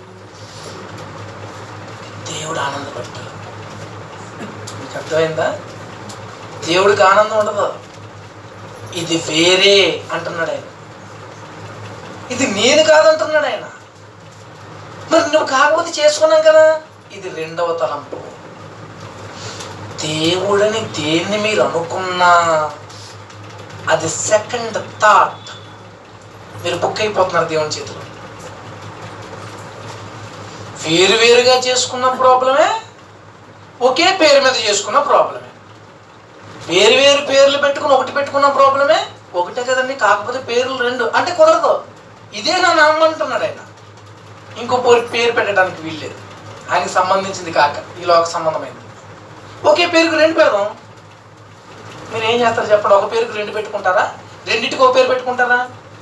దేవుడు ఆనందపడతాడు మీకు అర్థమైందా దేవుడికి ఆనందం ఉండదు ఇది వేరే అంటున్నాడు ఆయన ఇది నేను కాదంటున్నాడు ఆయన మరి నువ్వు కాకపోతే చేసుకున్నాం కదా ఇది రెండవ తలంపు దేవుడని దేన్ని మీరు అనుకున్నా అది సెకండ్ థాట్ మీరు బుక్ అయిపోతున్నారు దేవుని చేతిలో వేరువేరుగా చేసుకున్న ప్రాబ్లమే ఒకే పేరు మీద చేసుకున్న ప్రాబ్లమే వేరు వేరు పేర్లు పెట్టుకుని ఒకటి పెట్టుకున్న ప్రాబ్లమే ఒకటే కదండి కాకపోతే పేర్లు రెండు అంటే కుదరదు ఇదే నా నామం అంటున్నాడు ఆయన ఇంకో పేరు పేరు పెట్టడానికి వీల్లేదు ఆయనకి సంబంధించింది కాక ఈ లోక సంబంధమైంది ఒకే పేరుకు రెండు పెడదాం మీరు ఏం చేస్తారు చెప్పండి ఒక పేరుకు రెండు పెట్టుకుంటారా రెండింటికి ఒక పేరు పెట్టుకుంటారా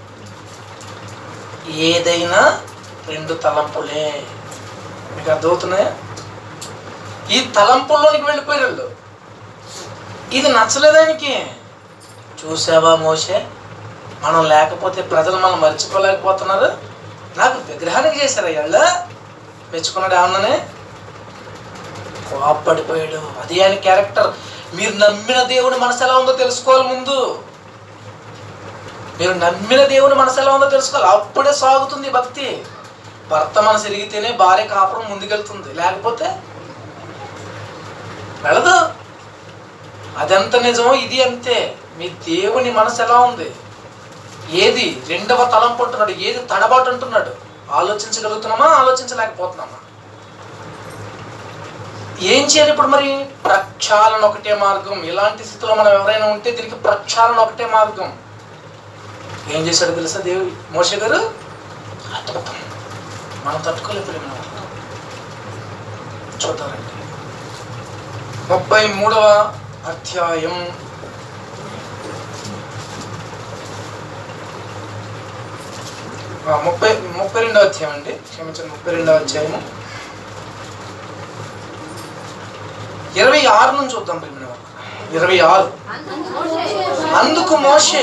ఏదైనా రెండు తలంపులే మీకు అర్థమవుతున్నాయా ఈ తలంపుల్లోనికి వెళ్ళిపోయారు వాళ్ళు. ఇది నచ్చలేదానికి చూసావా మోసే మనం లేకపోతే ప్రజలు మనం మర్చిపోలేకపోతున్నారు నాకు విగ్రహానికి చేశారు అయ్యాళ్ళ మెచ్చుకున్నాడు ఏమన్నానే కోప్పడిపోయాడు అది ఆయన క్యారెక్టర్ మీరు నమ్మిన దేవుని మనసు ఎలా ఉందో తెలుసుకోవాలి ముందు మీరు నమ్మిన దేవుని మనసు ఎలా ఉందో తెలుసుకోవాలి అప్పుడే సాగుతుంది భక్తి భర్త మనసు ఎరిగితేనే భార్య కాపురం ముందుకెళ్తుంది లేకపోతే వెళ్ళదు అదెంత నిజమో ఇది అంతే మీ దేవుని మనసు ఎలా ఉంది ఏది రెండవ తలంపు అంటున్నాడు ఏది తడబాటు అంటున్నాడు ఆలోచించగలుగుతున్నామా ఆలోచించలేకపోతున్నామా ఏం చేయాలి ఇప్పుడు మరి ప్రక్షాళన ఒకటే మార్గం ఇలాంటి స్థితిలో మనం ఎవరైనా ఉంటే దీనికి ప్రక్షాళన ఒకటే మార్గం ఏం చేశాడు తెలుసా దేవుడు మోషే గారు అద్భుతం మనం తట్టుకోలేకపోయినా చూద్దామండి ముప్పై మూడవ అధ్యాయం ఆ, ముప్పై ముప్పై రెండవ అధ్యాయం అండి క్షమించండి ముప్పై రెండవ అధ్యాయము ఇరవై ఆరు నుంచి చూద్దాం ప్రేమ ఇరవై ఆరు అందుకు మోషే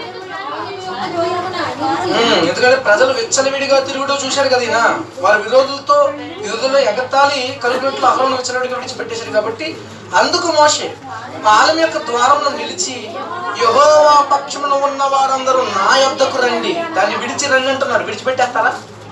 ఉమ్, ఎందుకంటే ప్రజలు విచ్చలవిడిగా తిరుగుతూ చూశారు కదా ఈయన వారి విరోధులతో విరోధుల్లో ఎగతాళి కలిగినట్లు అహరోను విచ్చలవిడిగా విడిచిపెట్టేశారు కాబట్టి అందుకు మోషే పాలెం యొక్క ద్వారంలో నిలిచి యెహోవా పక్షమున ఉన్న వారందరూ నా యొద్దకు రండి దాన్ని విడిచి రండి అంటున్నాడు విడిచిపెట్టేస్తారా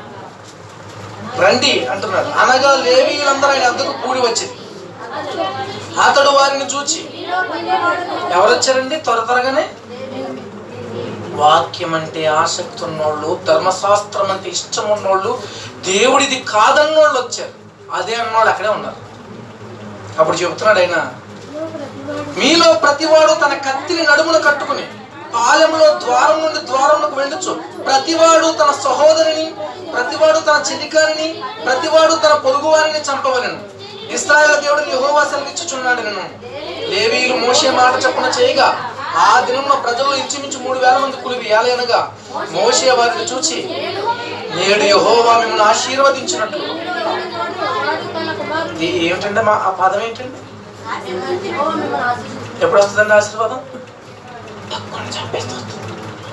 రండి అంటున్నాడు అనగా లేవీయులందరూ ఆయన వద్దకు కూడి వచ్చింది అతడు వారిని చూచి ఎవరు వచ్చారండి త్వర త్వరగానే వాక్యం అంటే ఆసక్తి ఉన్నోళ్ళు ధర్మశాస్త్రం అంటే ఇష్టం ఉన్నోళ్ళు దేవుడిది కాదన్నోళ్ళు వచ్చారు అదే అన్నోళ్ళు అక్కడే ఉన్నారు అప్పుడు చెబుతున్నాడు ఆయన మీలో ప్రతివాడు తన కత్తిని నడుమున కట్టుకుని పాలెంలో ద్వారం నుండి ద్వారంలోకి వెళ్ళొచ్చు ప్రతివాడు తన సహోదరిని ప్రతివాడు తన చెలికారిని ప్రతివాడు తన పొరుగువారిని చంపవలను ఇస్రాయేల్ దేవుడు యెహోవా సెలవిచ్చుచున్నాడు నేను లేవీయులు మోసే మాట చప్పున చేయగా ఆ దినంలో ప్రజల్లో ఇంచుమించు మూడు వేల మంది కులివి ఏలయనగా మోసే వారిని చూచి నేడు యెహోవా మిమ్మల్ని ఆశీర్వదించినట్లు ఇది ఏమిటంటే మా ఆ పదం ఏంటండి ఎప్పుడు వస్తుందండి ఆశీర్వాదం అక్కడిని చంపేస్తూ వస్తుంది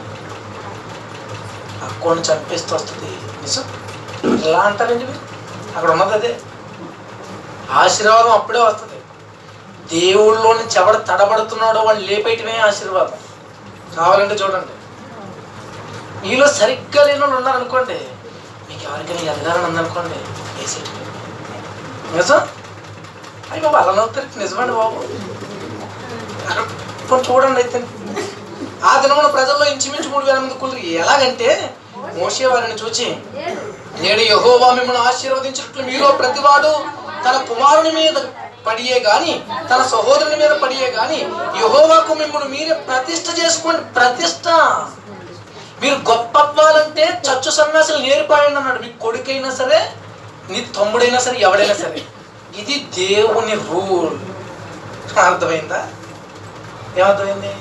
అక్కడిని చంపేస్తూ వస్తుంది నిజం ఎలా అంటారండి మీరు అక్కడ ఉన్నది అదే ఆశీర్వాదం అప్పుడే వస్తుంది దేవుళ్ళలో నుంచి ఎవడు తడబడుతున్నాడో వాళ్ళు లేపేయటమే ఆశీర్వాదం కావాలంటే చూడండి మీలో సరిగ్గా లేని వాళ్ళు ఉన్నారనుకోండి మీకు ఎవరికైనా ఎదగాలని ఉందనుకోండి వేసేటి నిజం అయ్యి బాబు అలా నవ్వుతారు నిజమండి బాబు అక్కడ ఇప్పుడు చూడండి అయితే ఆ దినమున ప్రజల్లో ఇంచుమించు మూడు వేల మంది కుళ్ళు ఎలాగంటే మోసే వారిని చూచి నేడు యహోవా మిమ్మల్ని ఆశీర్వదించినట్లు మీలో ప్రతివాడు తన కుమారుని మీద పడియే గాని తన సహోదరుని మీద పడియే గాని యహోవాకు మిమ్మల్ని మీరే ప్రతిష్ట చేసుకోండి ప్రతిష్ట మీరు గొప్ప అవ్వాలంటే చచ్చు సన్యాసులు నేర్పాయండి అన్నాడు మీ కొడుకైనా సరే నీ తమ్ముడైనా సరే ఎవడైనా సరే ఇది దేవుని రూల్ అర్థమైందా ఏమర్థమైంది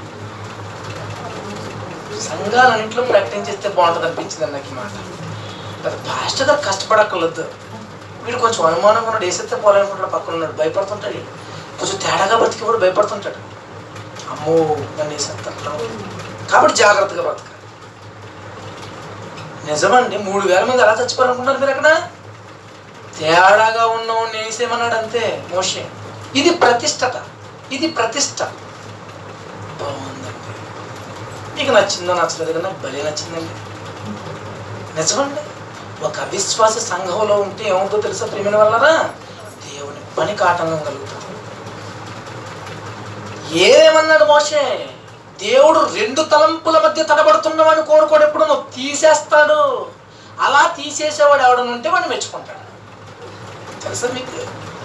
సంఘాలన్నింటిలో ప్రకటన చేస్తే బాగుంటుంది అనిపించింది నాకు ఈ మాట పెద్ద పాస్టర్ గారు కష్టపడక్కర్లేదు వీడు కొంచెం అనుమానంగా ఉన్నాడు వేసేస్తే పోవాలనుకుంటాడు పక్కన ఉన్నాడు భయపడుతుంటాడు వీడు. కొంచెం తేడాగా బ్రతికి కూడా భయపడుతుంటాడు అమ్మో నన్ను వేసేస్తారు కాబట్టి జాగ్రత్తగా బ్రతకాలి నిజమండి మూడు వేల మంది ఎలా చచ్చిపోవాలనుకుంటున్నారు మీరు అక్కడ తేడాగా ఉన్నవాడిని వేసేమన్నాడు అంతే మోషే ఇది ప్రతిష్టత ఇది ప్రతిష్ట బాగుందండి మీకు నచ్చిందో నచ్చలేదు కదా నాకు భలే నచ్చిందండి నిజమండి ఒక అవిశ్వాస సంఘంలో ఉంటే ఏమవుతుందో తెలుసా ప్రేమిన వల్లరా దేవుని పనికి ఆటంకం కలుగుతుంది ఏమన్నాడు మోషే దేవుడు రెండు తలంపుల మధ్య తడబడుతున్నవాడిని కోరుకోడు ఎప్పుడు నువ్వు తీసేస్తాడు అలా తీసేసేవాడు ఎవడని ఉంటే వాడిని మెచ్చుకుంటాడు తెలుసా మీకు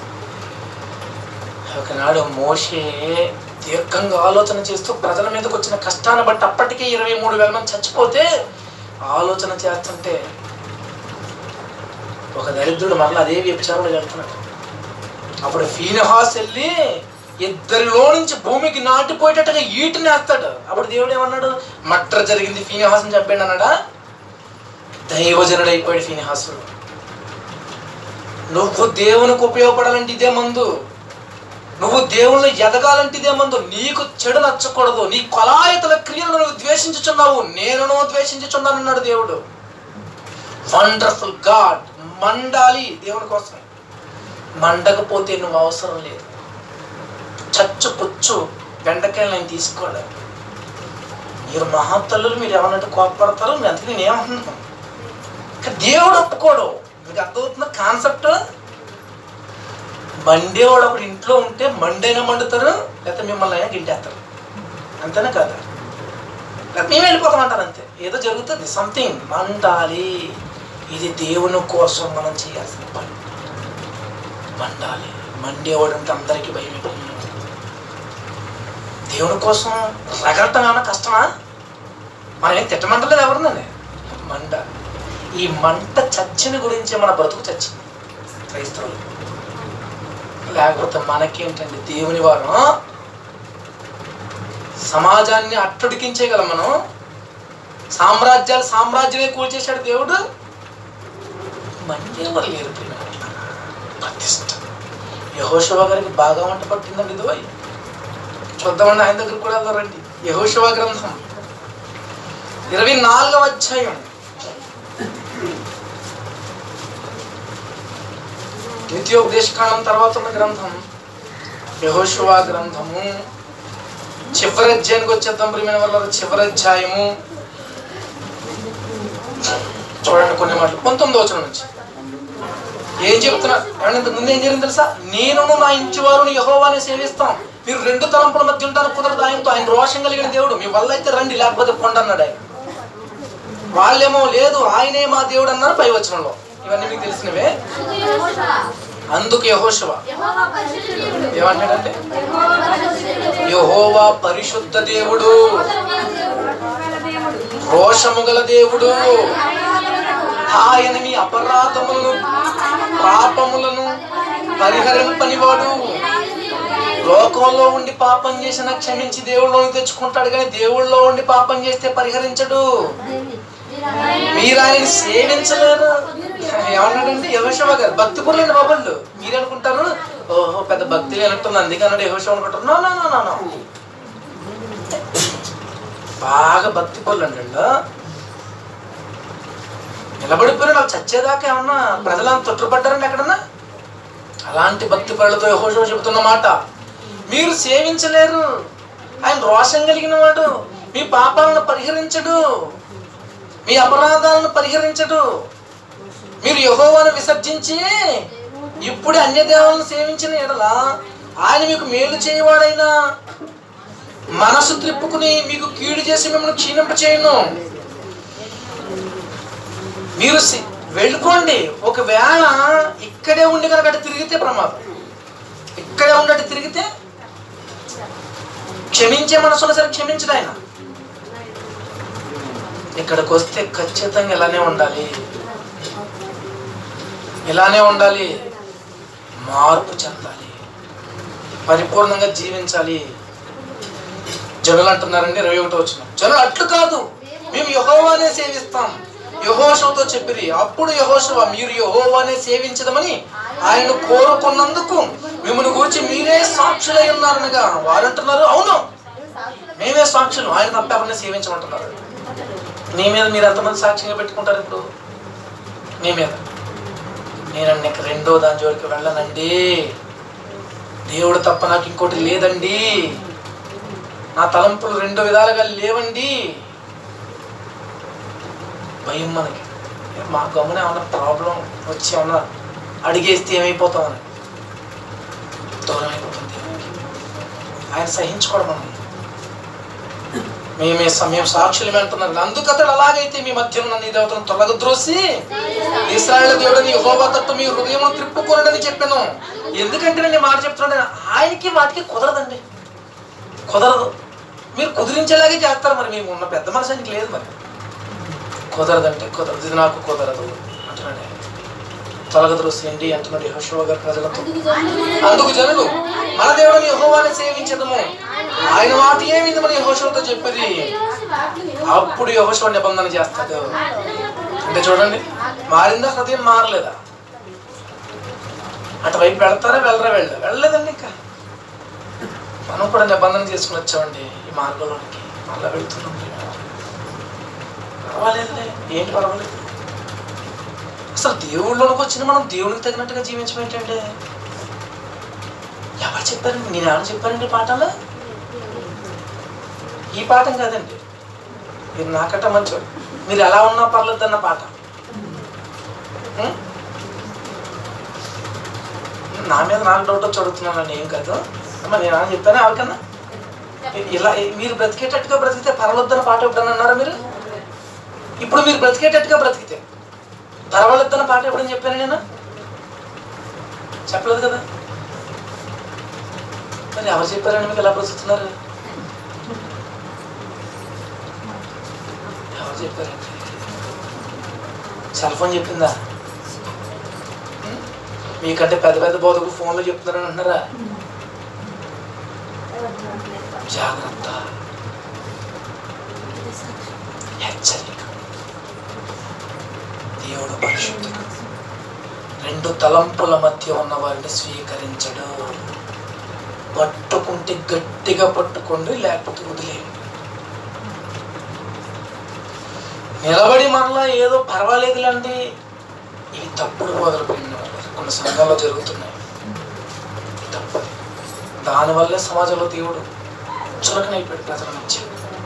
ఒకనాడు మోషే దీర్ఘంగా ఆలోచన చేస్తూ ప్రజల మీదకి వచ్చిన కష్టాన్ని బట్టి అప్పటికే ఇరవై మూడు వేల మంది చచ్చిపోతే ఆలోచన చేస్తుంటే ఒక దరిద్రుడు మరలా అదే వ్యభిచారంలో వెళ్తున్నాడు అప్పుడు ఫీనహాస్ వెళ్ళి ఇద్దరిలో నుంచి భూమికి నాటిపోయేటట్టుగా ఈటిని వేస్తాడు అప్పుడు దేవుడు ఏమన్నాడు మట్ర జరిగింది ఫీనిహాసం చంపాడు అన్నాడా దైవజనుడు అయిపోయాడు ఫీనిహాసుడు నువ్వు దేవునికి ఉపయోగపడాలంటే ఇదే మందు నువ్వు దేవుళ్ళు ఎదగాలంటే ఇదే మందు నీకు చెడు నచ్చకూడదు నీ కొలాయతల క్రియలను నువ్వు ద్వేషించుచున్నావు నేనును ద్వేషించుచున్నాను అన్నాడు దేవుడు వండర్ఫుల్ గాడ్ మండాలి దేవుని కోసం మండకపోతే నువ్వు అవసరం లేదు చచ్చు పుచ్చు బెండకాయలు నేను తీసుకోలేదు మీరు మహాతల్లులు మీరు ఏమన్నట్టు కోపపడతారు మీ అందుకే నేను ఏమంటున్నాను కానీ దేవుడు ఒప్పుకోడు మీకు అర్థమవుతున్న కాన్సెప్ట్ మండేవాడు ఒకడు ఇంట్లో ఉంటే మండైనా మండుతారు లేకపోతే మిమ్మల్ని అయినా గింటేస్తారు అంతేనా కదా లేకపోతే మేము వెళ్ళిపోతాం అంటారు అంతే ఏదో జరుగుతుంది సంథింగ్ మండాలి ఇది దేవుని కోసం మనం చేయాల్సిన పని మండాలి మండేవాడు అంటే అందరికీ భయం అయిపోయింది దేవుని కోసం రగలటం ఏమైనా కష్టమా మనం ఏం తిట్టమంటలేదు ఎవరినండి మంట ఈ మంట చచ్చిన గురించి మన బ్రతుకు చచ్చింది క్రైస్తవులు లేకపోతే మనకేంటండి దేవుని వారు సమాజాన్ని అట్టడికించేయగలం మనం సామ్రాజ్యాలు సామ్రాజ్యమే కూల్చేశాడు దేవుడు మండేవారు లేరు ప్రియులారా. ప్రతిష్ట యహోశివ గారికి బాగా వంట పట్టిందండి ఇది పోయి చూద్దామండి ఆయన దగ్గర కూడా వెళ్దారండి యహోశివ గ్రంథం ఇరవై నాలుగవ అధ్యాయం నిత్యోపదేశకాండం తర్వాత ఉన్న గ్రంథం యహోశివ గ్రంథము చివరి అధ్యాయానికి వచ్చేద్దాం ప్రియమైన వాళ్ళ చివరి అధ్యాయము చూడండి కొన్ని మాటలు పంతొమ్మిది వచ్చిన నుంచి ఏం చెప్తున్నా ఏమన్నా ఇంతకు ముందు ఏం జరిగింది తెలుసా నేను నా ఇంటి వారిని యహోవాని సేవిస్తాం మీరు రెండు తలంపుల మధ్య ఉంటారు కుదరదు ఆయనతో ఆయన రోషం కలిగిన దేవుడు మీ వల్ల అయితే రండి లేకపోతే పొండి అన్నాడు ఆయన వాళ్ళేమో లేదు ఆయనే మా దేవుడు అన్నారు పై వచనంలో ఇవన్నీ మీకు తెలిసినవే అందుకు యహోశివ ఏమంటాడంటే యహోవా పరిశుద్ధ దేవుడు రోషము గల దేవుడు ఆయన మీ అపరాధములను పాపములను పరిహరింపనివాడు లోకంలో ఉండి పాపం చేసిన క్షమించి దేవుళ్ళలోకి తెచ్చుకుంటాడు కానీ దేవుళ్ళలో ఉండి పాపం చేస్తే పరిహరించడు మీరు ఆయన సేవించలేరు ఏమన్నాడండి యహోశవ గారు భక్తి పరులండి బాబుళ్ళు మీరు అనుకుంటారు ఓహో పెద్ద భక్తి లేనట్టుంది అందుకే అన్నాడు యహోశవ అనుకుంటారు no no no no no బాగా భక్తి పరులు అండి నిలబడిపోయిన వాళ్ళు చచ్చేదాకా ఏమన్నా ప్రజలను తొట్టుపడ్డారండి ఎక్కడన్నా అలాంటి భక్తి పరులతో యహోశవ చెబుతున్న మాట మీరు సేవించలేరు ఆయన రోషం కలిగిన వాడు మీ పాపాలను పరిహరించడు మీ అపరాధాలను పరిహరించడు మీరు యహోవాను విసర్జించి ఇప్పుడు అన్య దేవాలను సేవించిన ఎడల ఆయన మీకు మేలు చేయవాడైనా మనసు త్రిప్పుకుని మీకు కీడు చేసి మిమ్మల్ని క్షీణింప చేయను మీరు సి- వెళ్ళుకోండి ఒకవేళ ఇక్కడే ఉండి కనుక అటు తిరిగితే ప్రమాదం ఇక్కడే ఉండటి తిరిగితే క్షమించే మనసులో సరే క్షమించడు ఆయన ఇక్కడికి వస్తే ఖచ్చితంగా ఇలానే ఉండాలి ఇలానే ఉండాలి మార్పు చెందాలి పరిపూర్ణంగా జీవించాలి జనులు అంటున్నారండి ఇరవై ఒకటో వచ్చిన జనులు అట్లు కాదు మేము యహోవానే సేవిస్తాం యహోషువతో చెప్పిరి అప్పుడు యహోషువ మీరు యహోవానే సేవించదమని ఆయన కోరుకున్నందుకు మిమ్మల్ని గురించి మీరే సాక్షులై ఉన్నారనగా వారు అంటున్నారు అవును మేమే సాక్షులు ఆయన తప్ప ఎవరిని సేవించమంటున్నారు నీ మీద మీరు ఎంతమంది సాక్ష్యంగా పెట్టుకుంటారు ఇప్పుడు నీ మీద నేను నీకు రెండో దాని జోలికి వెళ్ళనండి దేవుడు తప్ప నాకు ఇంకోటి లేదండి నా తలంపులు రెండు విధాలుగా లేవండి భయం మనకి ఏ మా గమ్మున ఏమన్నా ప్రాబ్లం వచ్చి ఏమన్నా అడిగేస్తే ఏమైపోతామని దూరం అయిపోతుంది దేవునికి. ఆయన సహించుకోవడం మనం మేమే సమయం సాక్షులు అంటున్నారు అందుకు అతడు అలాగైతే మీ మధ్య ఉన్న నీ దేవతను తొలగద్రోసి ఇస్రాయేల్ దేవుడిని యెహోవా తట్టు మీ హృదయం త్రిప్పుకోనని చెప్పాను ఎందుకంటే నేను ఈ మాట చెప్తున్నాను ఆయనకి వాటికి కుదరదండి కుదరదు మీరు కుదిరించేలాగే చేస్తారు మరి మేము ఉన్న పెద్ద మనసు ఆయనకి లేదు మరి కుదరదంటే కుదరదు ఇది నాకు కుదరదు అంటున్నాడు ఆయన. తొలగద్రోసేయండి అంటున్నాడు యెహోషువ గారు ప్రజలతో అందుకు జనులు మన దేవుడిని యెహోవాని సేవించదము ఆయన మాట ఏమింది మన యెహోషువతో చెప్పేది అప్పుడు యెహోషువ నిబంధన చేస్తాడు అంటే చూడండి మారిందా హృదయం మారలేదా అటువైపు వెళ్తారా వెళ్ళరా వెళ్ళరా వెళ్ళలేదండి ఇంకా మనం కూడా నిబంధన చేసుకుని వచ్చామండి ఈ మార్గంలోనికి మళ్ళా వెళ్తున్నాం పర్వాలేదులే ఏంటి పర్వాలేదు అసలు దేవుళ్ళలోకి వచ్చిన మనం దేవునికి తగినట్టుగా జీవించడం ఏంటంటే ఎవరు చెప్పారండి నేను ఎవరు చెప్పారండి ఈ పాఠాలు ఈ పాఠం కాదండి మీరు నాకట మంచోడు మీరు ఎలా ఉన్నా పర్లేదు అన్న పాట ఉం? నా మీద నాకు డౌట్ వచ్చి అడుగుతున్నాను ఏం కాదు అమ్మ నేను అని చెప్పాను ఎవరికన్నా ఇలా మీరు బ్రతికేటట్టుగా బ్రతికితే పర్వద్దన్న పాట ఎప్పుడన్నా అన్నారా మీరు ఇప్పుడు మీరు బ్రతికేటట్టుగా బ్రతికితే పర్వాలేదన్న పాట ఎప్పుడని చెప్పాను నేను చెప్పలేదు కదా మరి ఎవరు చెప్పారని మీకు ఎలా బ్రతుకుతున్నారు ఎవరు చెప్పారండి సెల్ ఫోన్ చెప్పిందా ఉం? మీకంటే పెద్ద పెద్ద బోధకులు ఫోన్లో చెప్తున్నారని అంటున్నారా జాగ్రత్త హెచ్చరిక దేవుడు పరిశుద్ధుడు రెండు తలంపుల మధ్య ఉన్న వారిని స్వీకరించడు పట్టుకుంటే గట్టిగా పట్టుకోండి లేకపోతే వదిలేయండి నిలబడి మనలా ఏదో పర్వాలేదులండి ఇవి తప్పుడు మొదలుపెట్టిన కొన్ని సంఘాల్లో జరుగుతున్నాయి ఇది తప్పది దానివల్లే సమాజంలో దేవుడు చులకనైపోయాడు ప్రజల మధ్య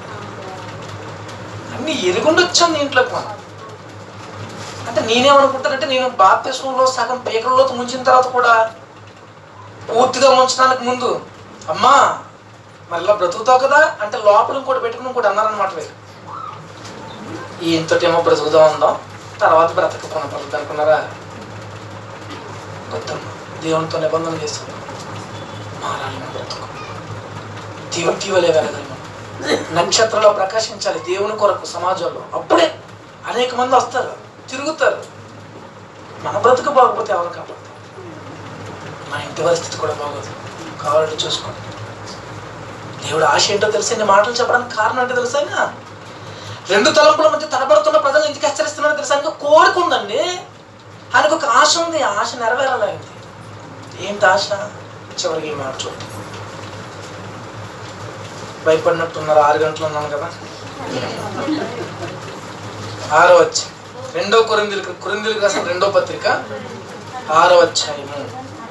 అన్ని ఎరుగుండొచ్చాను దీంట్లోకి మనం అంటే నేనేమనుకుంటానంటే నేను బాప్తిస్మంలో సగం పీకల్లో ముంచిన తర్వాత కూడా పూర్తిగా ముంచడానికి ముందు అమ్మా మరి ఇలా బ్రతుకుతావు కదా అంటే లోపల ఇంకోటి పెట్టుకుని ఇంకోటి అన్నారనమాట వీళ్ళు ఈయంతోటేమో బ్రతుకుదాం ఉందాం తర్వాత బ్రతకపోయిన పర్లేదు అనుకున్నారా వద్దమ్మా దేవునితో నిబంధన చేస్తాం మారాలి మన బ్రతుకు దేవుడికి వలే వెళ్ళగలను నక్షత్రంలో ప్రకాశించాలి దేవుని కొరకు సమాజంలో అప్పుడే అనేక మంది వస్తారు తిరుగుతారు మన బ్రతుకు బాగపోతే ఎవరు కాపాడు మన ఇంటి పరిస్థితి కూడా బాగోదు కావాలంటే చూసుకోండి దేవుడు ఆశ ఏంటో తెలిసి ఇన్ని మాటలు చెప్పడానికి కారణం ఏంటో తెలుసా ఆయన? రెండు తలంపుల మధ్య తడబడుతున్న ప్రజలు ఎందుకు హెచ్చరిస్తున్నారో తెలుసా ఇంకా కోరిక ఉందండి ఆయనకు ఒక ఆశ ఉంది ఆ ఆశ నెరవేరాలి ఆయనకి ఏంటి ఆశ చివరికి ఈ మాట చూడండి భయపడినట్టున్నారు ఆరు గంటలు ఉన్నాను కదా ఆరో వచ్చి రెండో కొరిందులకు కొరిందులకు రాసిన రెండో పత్రిక ఆరో అధ్యాయము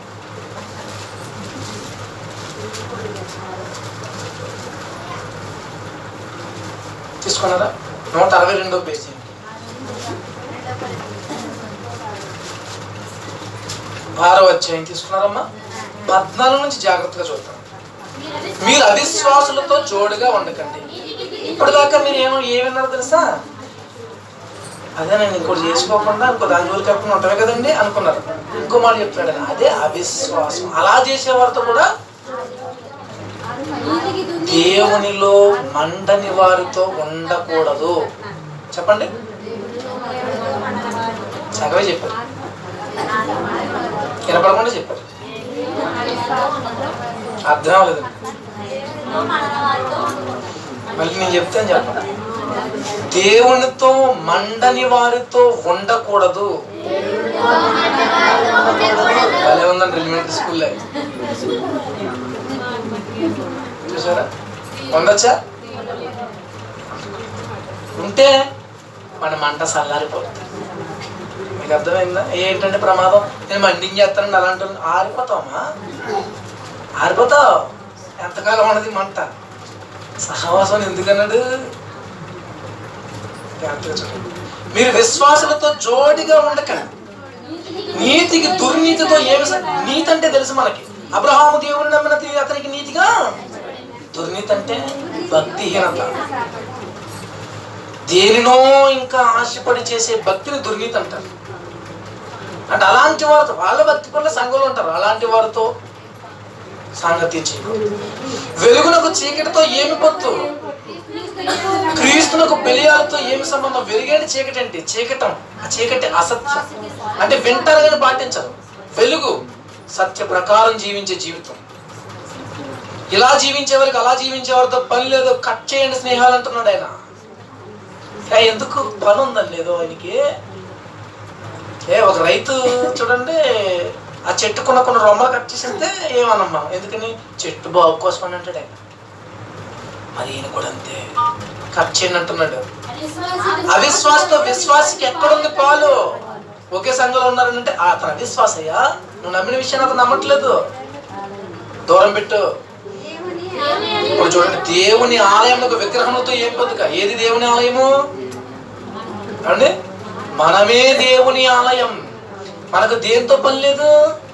తీసుకున్నారా నూట అరవై రెండో పేజీ ఆరో అధ్యాయం తీసుకున్నారమ్మా పద్నాలుగు నుంచి జాగ్రత్తగా చూద్దాం మీరు అవిశ్వాసులతో జోడుగా ఉండకండి ఇప్పటిదాకా మీరు ఏమో ఏమన్నారు తెలుసా అదే నేను ఇంకోటి చేసుకోకుండా ఇంకో దాని జోలికి కాకుండా ఉంటామే కదండి అనుకున్నారు ఇంకో మాట చెప్తున్నాడు ఆయన. అదే అవిశ్వాసం అలా చేసేవారితో కూడా దేవునిలో మండని వారితో ఉండకూడదు చెప్పండి సగవే చెప్పారు వినపడకుండా చెప్పారు అర్థం అవ్వలేదు మళ్ళీ నేను చెప్తాను చెప్పండి దేవునితో మండని వారితో ఉండకూడదు భలే ఉందండి ఎలిమెంటరీ స్కూల్లో చూసారా ఉండొచ్చా ఉంటే మన మంట చల్లారిపోతుంది మీకు అర్థమైందా ఏంటంటే ప్రమాదం నేను మండింగ్ చేస్తానండి అలా అంటుంది ఆరిపోతావమ్మా ఆరిపోతావు ఎంతకాలం ఉన్నది మంట సహవాసం ఎందుకన్నాడు జాగ్రత్తగా చూడండి. మీరు విశ్వాసులతో జోడిగా ఉండకండి నీతికి దుర్నీతితో ఏమి స- నీతి అంటే తెలుసు మనకి అబ్రహాము దేవుని నమ్మిన తీ- అతనికి నీతిగా దుర్నీతి అంటే భక్తిహీనత దేనినో ఇంకా ఆశపడి చేసే భక్తిని దుర్నీతి అంటారు అంటే అలాంటి వారితో వాళ్ళ భక్తి పనుల సంఘంలో ఉంటారు అలాంటి వారితో సాంగత్యం చేయకూడదు వెలుగునకు చీకటితో ఏమి పొత్తు క్రీస్తునకు బెలియాలతో ఏమి సంబంధం వెలుగేటి చీకటి అంటే చీకటం ఆ చీకటి అసత్యం అంటే వింటారు కానీ పాటించరు వెలుగు సత్య ప్రకారం జీవించే జీవితం ఇలా జీవించే వారికి అలా జీవించే వారితో పని లేదు కట్ చేయండి స్నేహాలు అంటున్నాడు ఆయన ఏ, ఎందుకు పని ఉందండి ఏదో ఆయనకి ఏ ఒక రైతు చూడండి ఆ చెట్టుకున్న కొన్ని రొమ్మలు కట్ చేసేస్తే ఏమనమ్మా ఎందుకని చెట్టు బాగు కోసం అని అంటాడు ఆయన మరి ఈయన కూడా అంతే కట్ చేయండి అంటున్నాడు అవిశ్వాసతో విశ్వాసికి ఎక్కడుంది పాలు ఒకే సంఘంలో ఉన్నారంటే ఆ అతను అవిశ్వాసయ్యా నువ్వు నమ్మిన విషయాన్ని అతను నమ్మట్లేదు దూరం పెట్టు ఇప్పుడు చూడండి దేవుని ఆలయం ఒక విగ్రహంతో ఏం పొద్దుక ఏది దేవుని ఆలయము అండి మనమే దేవుని ఆలయం మనకు దేంతో పని లేదు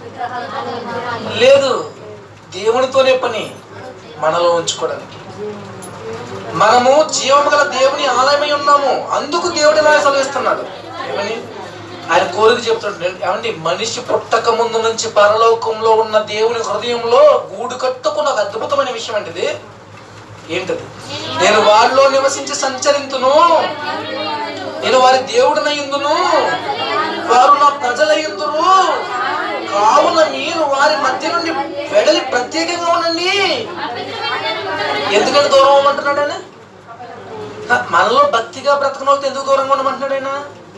లేదు దేవునితోనే పని మనలో ఉంచుకోవడానికి మనము జీవము గల దేవుని ఆలయమై ఉన్నాము అందుకు దేవుడి ఇలా సెలవిస్తున్నాడు ఏమని ఆయన కోరిక చెప్తున్నాడు ఏమండి మనిషి పుట్టక ముందు నుంచి పరలోకంలో ఉన్న దేవుని హృదయంలో గూడు కట్టుకున్న ఒక అద్భుతమైన విషయం అండి ఇది ఏంటది నేను వారిలో నివసించి సంచరింతును నేను వారి దేవుడినయ్యుందును వారు నా ప్రజలయ్యుందురు కావున మీరు వారి మధ్య నుండి వెడలి ప్రత్యేకంగా ఉండండి ఎందుకంటే దూరం అవ్వమంటున్నాడు ఆయన న- మనలో భక్తిగా బ్రతకని వాళ్ళతో ఎందుకు దూరంగా ఉండమంటున్నాడు ఆయన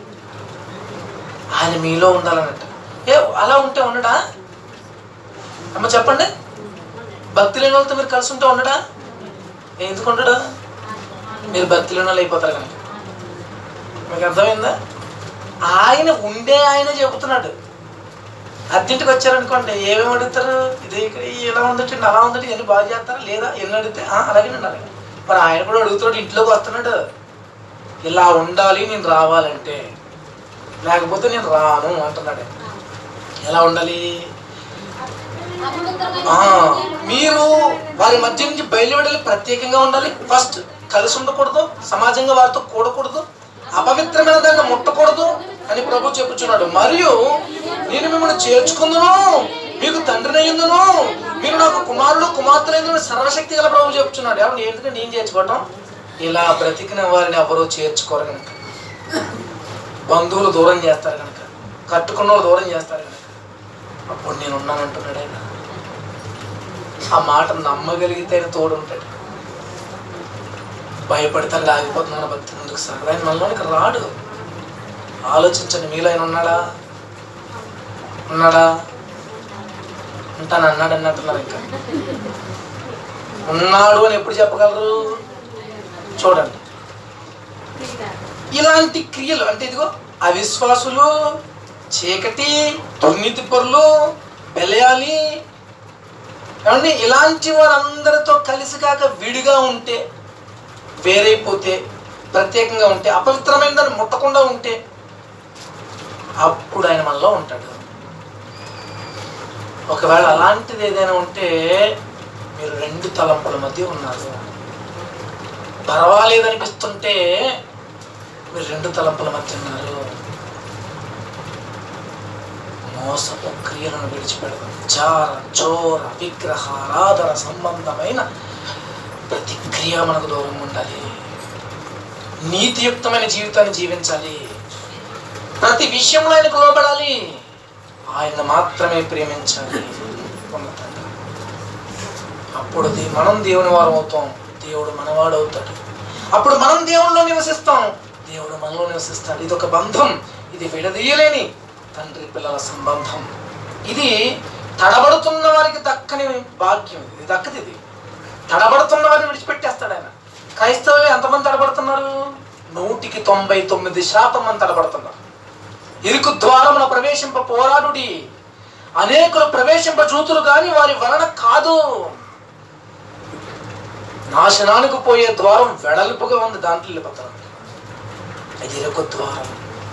ఆయన మీలో ఉండాలన్నట్ట ఏ అలా ఉంటే ఉండడా అమ్మ చెప్పండి భక్తి లేని వాళ్ళతో మీరు కలిసి ఉంటే ఉండడా ఏ, ఎందుకు ఉండడా మీరు భక్తి లేని వాళ్ళు అయిపోతారు కనుక మీకు అర్థమైందా ఆయన ఉండే ఆయన చెబుతున్నాడు అర్జెంట్కి వచ్చారనుకోండి ఏమేమి అడుగుతారు ఇది ఇక్కడ ఇలా ఉందటండి అలా ఉందట ఇవన్నీ బాగా చేస్తారా లేదా ఎన్ని అడిగితే "ఆ, అలాగేనండి అలాగే మరి ఆయన కూడా అడుగుతున్నాడు ఇంట్లోకి వస్తున్నాడు ఇలా ఉండాలి నేను రావాలంటే లేకపోతే నేను రాను అంటున్నాడు ఎలా ఉండాలి ఆ, మీరు వారి మధ్య నుంచి బయలువెడలి ప్రత్యేకంగా ఉండాలి ఫస్ట్ కలిసి ఉండకూడదు సమాజంగా వారితో కూడకూడదు అపవిత్రమైన దాన్ని ముట్టకూడదు అని ప్రభు చెప్పుచున్నాడు మరియు నేను మిమ్మల్ని చేర్చుకుందును మీకు తండ్రిని అయ్యిందును మీరు నాకు కుమారుడు కుమార్తెలు సర్వశక్తి గల ప్రభు చెప్పుచున్నాడు ఏమన్నా ఎందుకంటే నేను చేర్చుకోవటం ఇలా బ్రతికిన వారిని ఎవరూ చేర్చుకోరు కనుక బంధువులు దూరం చేస్తారు కనుక కట్టుకున్న వాళ్ళు దూరం చేస్తారు కనుక అప్పుడు నేను ఉన్నానంటున్నాడు ఆయన ఆ మాట నమ్మగలిగితేనే తోడుంటాడు భయపడతాడు ఆగిపోతున్నాడు భక్తి ముందుకు సార్ ఆయన మనలోనికి రాడు ఆలోచించండి మీలో ఆయన ఉన్నాడా ఉన్నాడా ఉంటాను అన్నాడు అన్నట్టున్నారు ఇంకా ఉన్నాడు అని ఎప్పుడు చెప్పగలరు చూడండి ఇలాంటి క్రియలు అంటే ఇదిగో అవిశ్వాసులు చీకటి దుర్నీతి పరులు బెలయాలి ఏమండి ఇలాంటి వారందరితో కలిసి కాక విడిగా ఉంటే వేరైపోతే ప్రత్యేకంగా ఉంటే అపవిత్రమైన దాన్ని ముట్టకుండా ఉంటే అప్పుడు ఆయన మనలో ఉంటాడు ఒకవేళ అలాంటిది ఏదైనా ఉంటే మీరు రెండు తలంపుల మధ్య ఉన్నారు పర్వాలేదనిపిస్తుంటే మీరు రెండు తలంపుల మధ్య ఉన్నారు మోసపు క్రియలను విడిచిపెడదాం చార చోర విగ్రహ ఆరాధన సంబంధమైన ప్రతి క్రియ మనకు దూరంగా ఉండాలి నీతియుక్తమైన జీవితాన్ని జీవించాలి ప్రతి విషయంలో ఆయనకు లోబడాలి ఆయన మాత్రమే ప్రేమించాలి ఉన్నతంగా. అప్పుడు దే- మనం దేవుని వారం అవుతాం దేవుడు మనవాడు అవుతాడు అప్పుడు మనం దేవునిలో నివసిస్తాం దేవుడు మనలో నివసిస్తాడు ఇది ఒక బంధం ఇది విడదీయలేని తండ్రి పిల్లల సంబంధం ఇది తడబడుతున్న వారికి దక్కని భాగ్యం ఇది దక్కది ఇది తడబడుతున్న వారిని విడిచిపెట్టేస్తాడు ఆయన క్రైస్తవులు ఎంతమంది తడబడుతున్నారు నూటికి తొంభై తొమ్మిది శాతం మంది తడబడుతున్నారు ఇరుకు ద్వారమున ప్రవేశింప పోరాడుడి అనేకులు ప్రవేశింప చూతురు గాని వారి వలన కాదు నాశనానికి పోయే ద్వారం వెడల్పుగా ఉంది దాంట్లో వెళ్ళిపోతారు అది ఇరుకు ద్వారం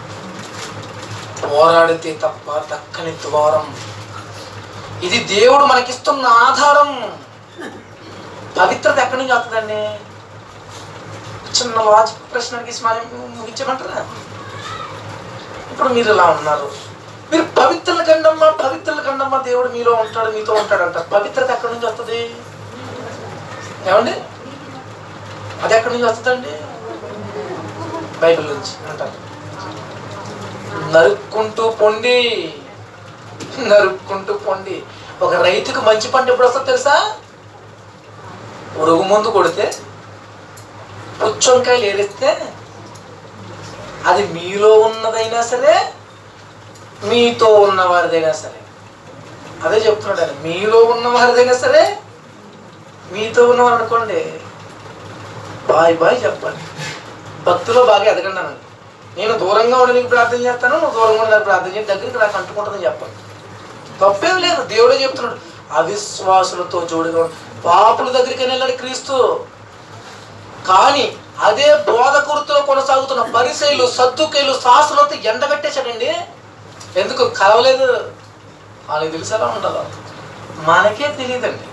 పోరాడితే తప్ప దక్కని ద్వారం ఇది దేవుడు మనకిస్తున్న ఆధారం పవిత్రత ఎక్కడి నుంచి వస్తుందండి చిన్న లాజిక్ ప్రశ్న అడిగేసి మనం ముగించమంటారా ఇప్పుడు మీరు ఇలా ఉన్నారు మీరు పవిత్రుల కండమ్మ పవిత్రుల కండమ్మ దేవుడు మీలో ఉంటాడు మీతో ఉంటాడు అంటారు పవిత్రత ఎక్కడి నుంచి వస్తుంది ఏమండి అది ఎక్కడి నుంచి వస్తుందండి బైబిల్ నుంచి అంటారు నరుక్కుంటూ పొండి నరుక్కుంటూ పొండి ఒక రైతుకు మంచి పంట ఎప్పుడు వస్తుంది తెలుసా పురుగు మందు కొడితే పుచ్చొంకాయలు ఏరిస్తే అది మీలో ఉన్నదైనా సరే మీతో ఉన్న వారిదైనా సరే అదే చెప్తున్నాడు ఆయన మీలో ఉన్న వారిదైనా సరే మీతో ఉన్నవారు అనుకోండి బాయ్ బాయ్ చెప్పండి భక్తిలో బాగా ఎదగండి అన్నాడు నేను దూరంగా ఉండి నీకు ప్రార్థన చేస్తాను నువ్వు దూరంగా ఉండి నాకు ప్రార్థన చేసి దగ్గరికి నాకు అంటుకుంటుందని చెప్పండి తప్పేం లేదు దేవుడే చెప్తున్నాడు అవిశ్వాసులతో జోడిగా ఉండు. పాపుల దగ్గరికి వెళ్ళాడు క్రీస్తు కానీ అదే బోధకుర్తిలో కొనసాగుతున్న పరిశైలు సద్దుకైలు శాస్త్రులతో ఎండగట్టేశాడండి ఎందుకు కలవలేదు వాళ్ళకి తెలిసి ఎలా ఉండదు మనకే తెలియదండి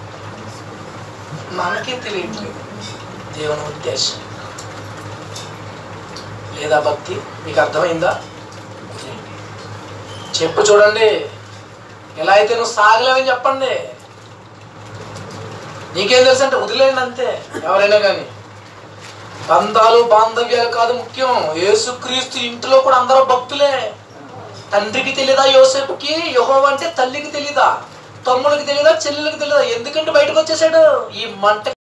మనకే తెలియట్లేదు దేవుని ఉద్దేశం లేదా భక్తి మీకు అర్థమైందా చెప్పు చూడండి ఎలా అయితే నువ్వు సాగలేవని చెప్పండి నీకేం తెలుసు అంటే వదిలేయండి అంతే ఎవరైనా కానీ బంధాలు బాంధవ్యాలు కాదు ముఖ్యం యేసుక్రీస్తు ఇంటిలో కూడా అందరూ భక్తులే తండ్రికి తెలియదా యోసేపుకి యహోవ అంటే తల్లికి తెలియదా తమ్ముడికి తెలియదా చెల్లెలకి తెలియదా ఎందుకంటే బయటకు వచ్చేసాడు ఈ మంట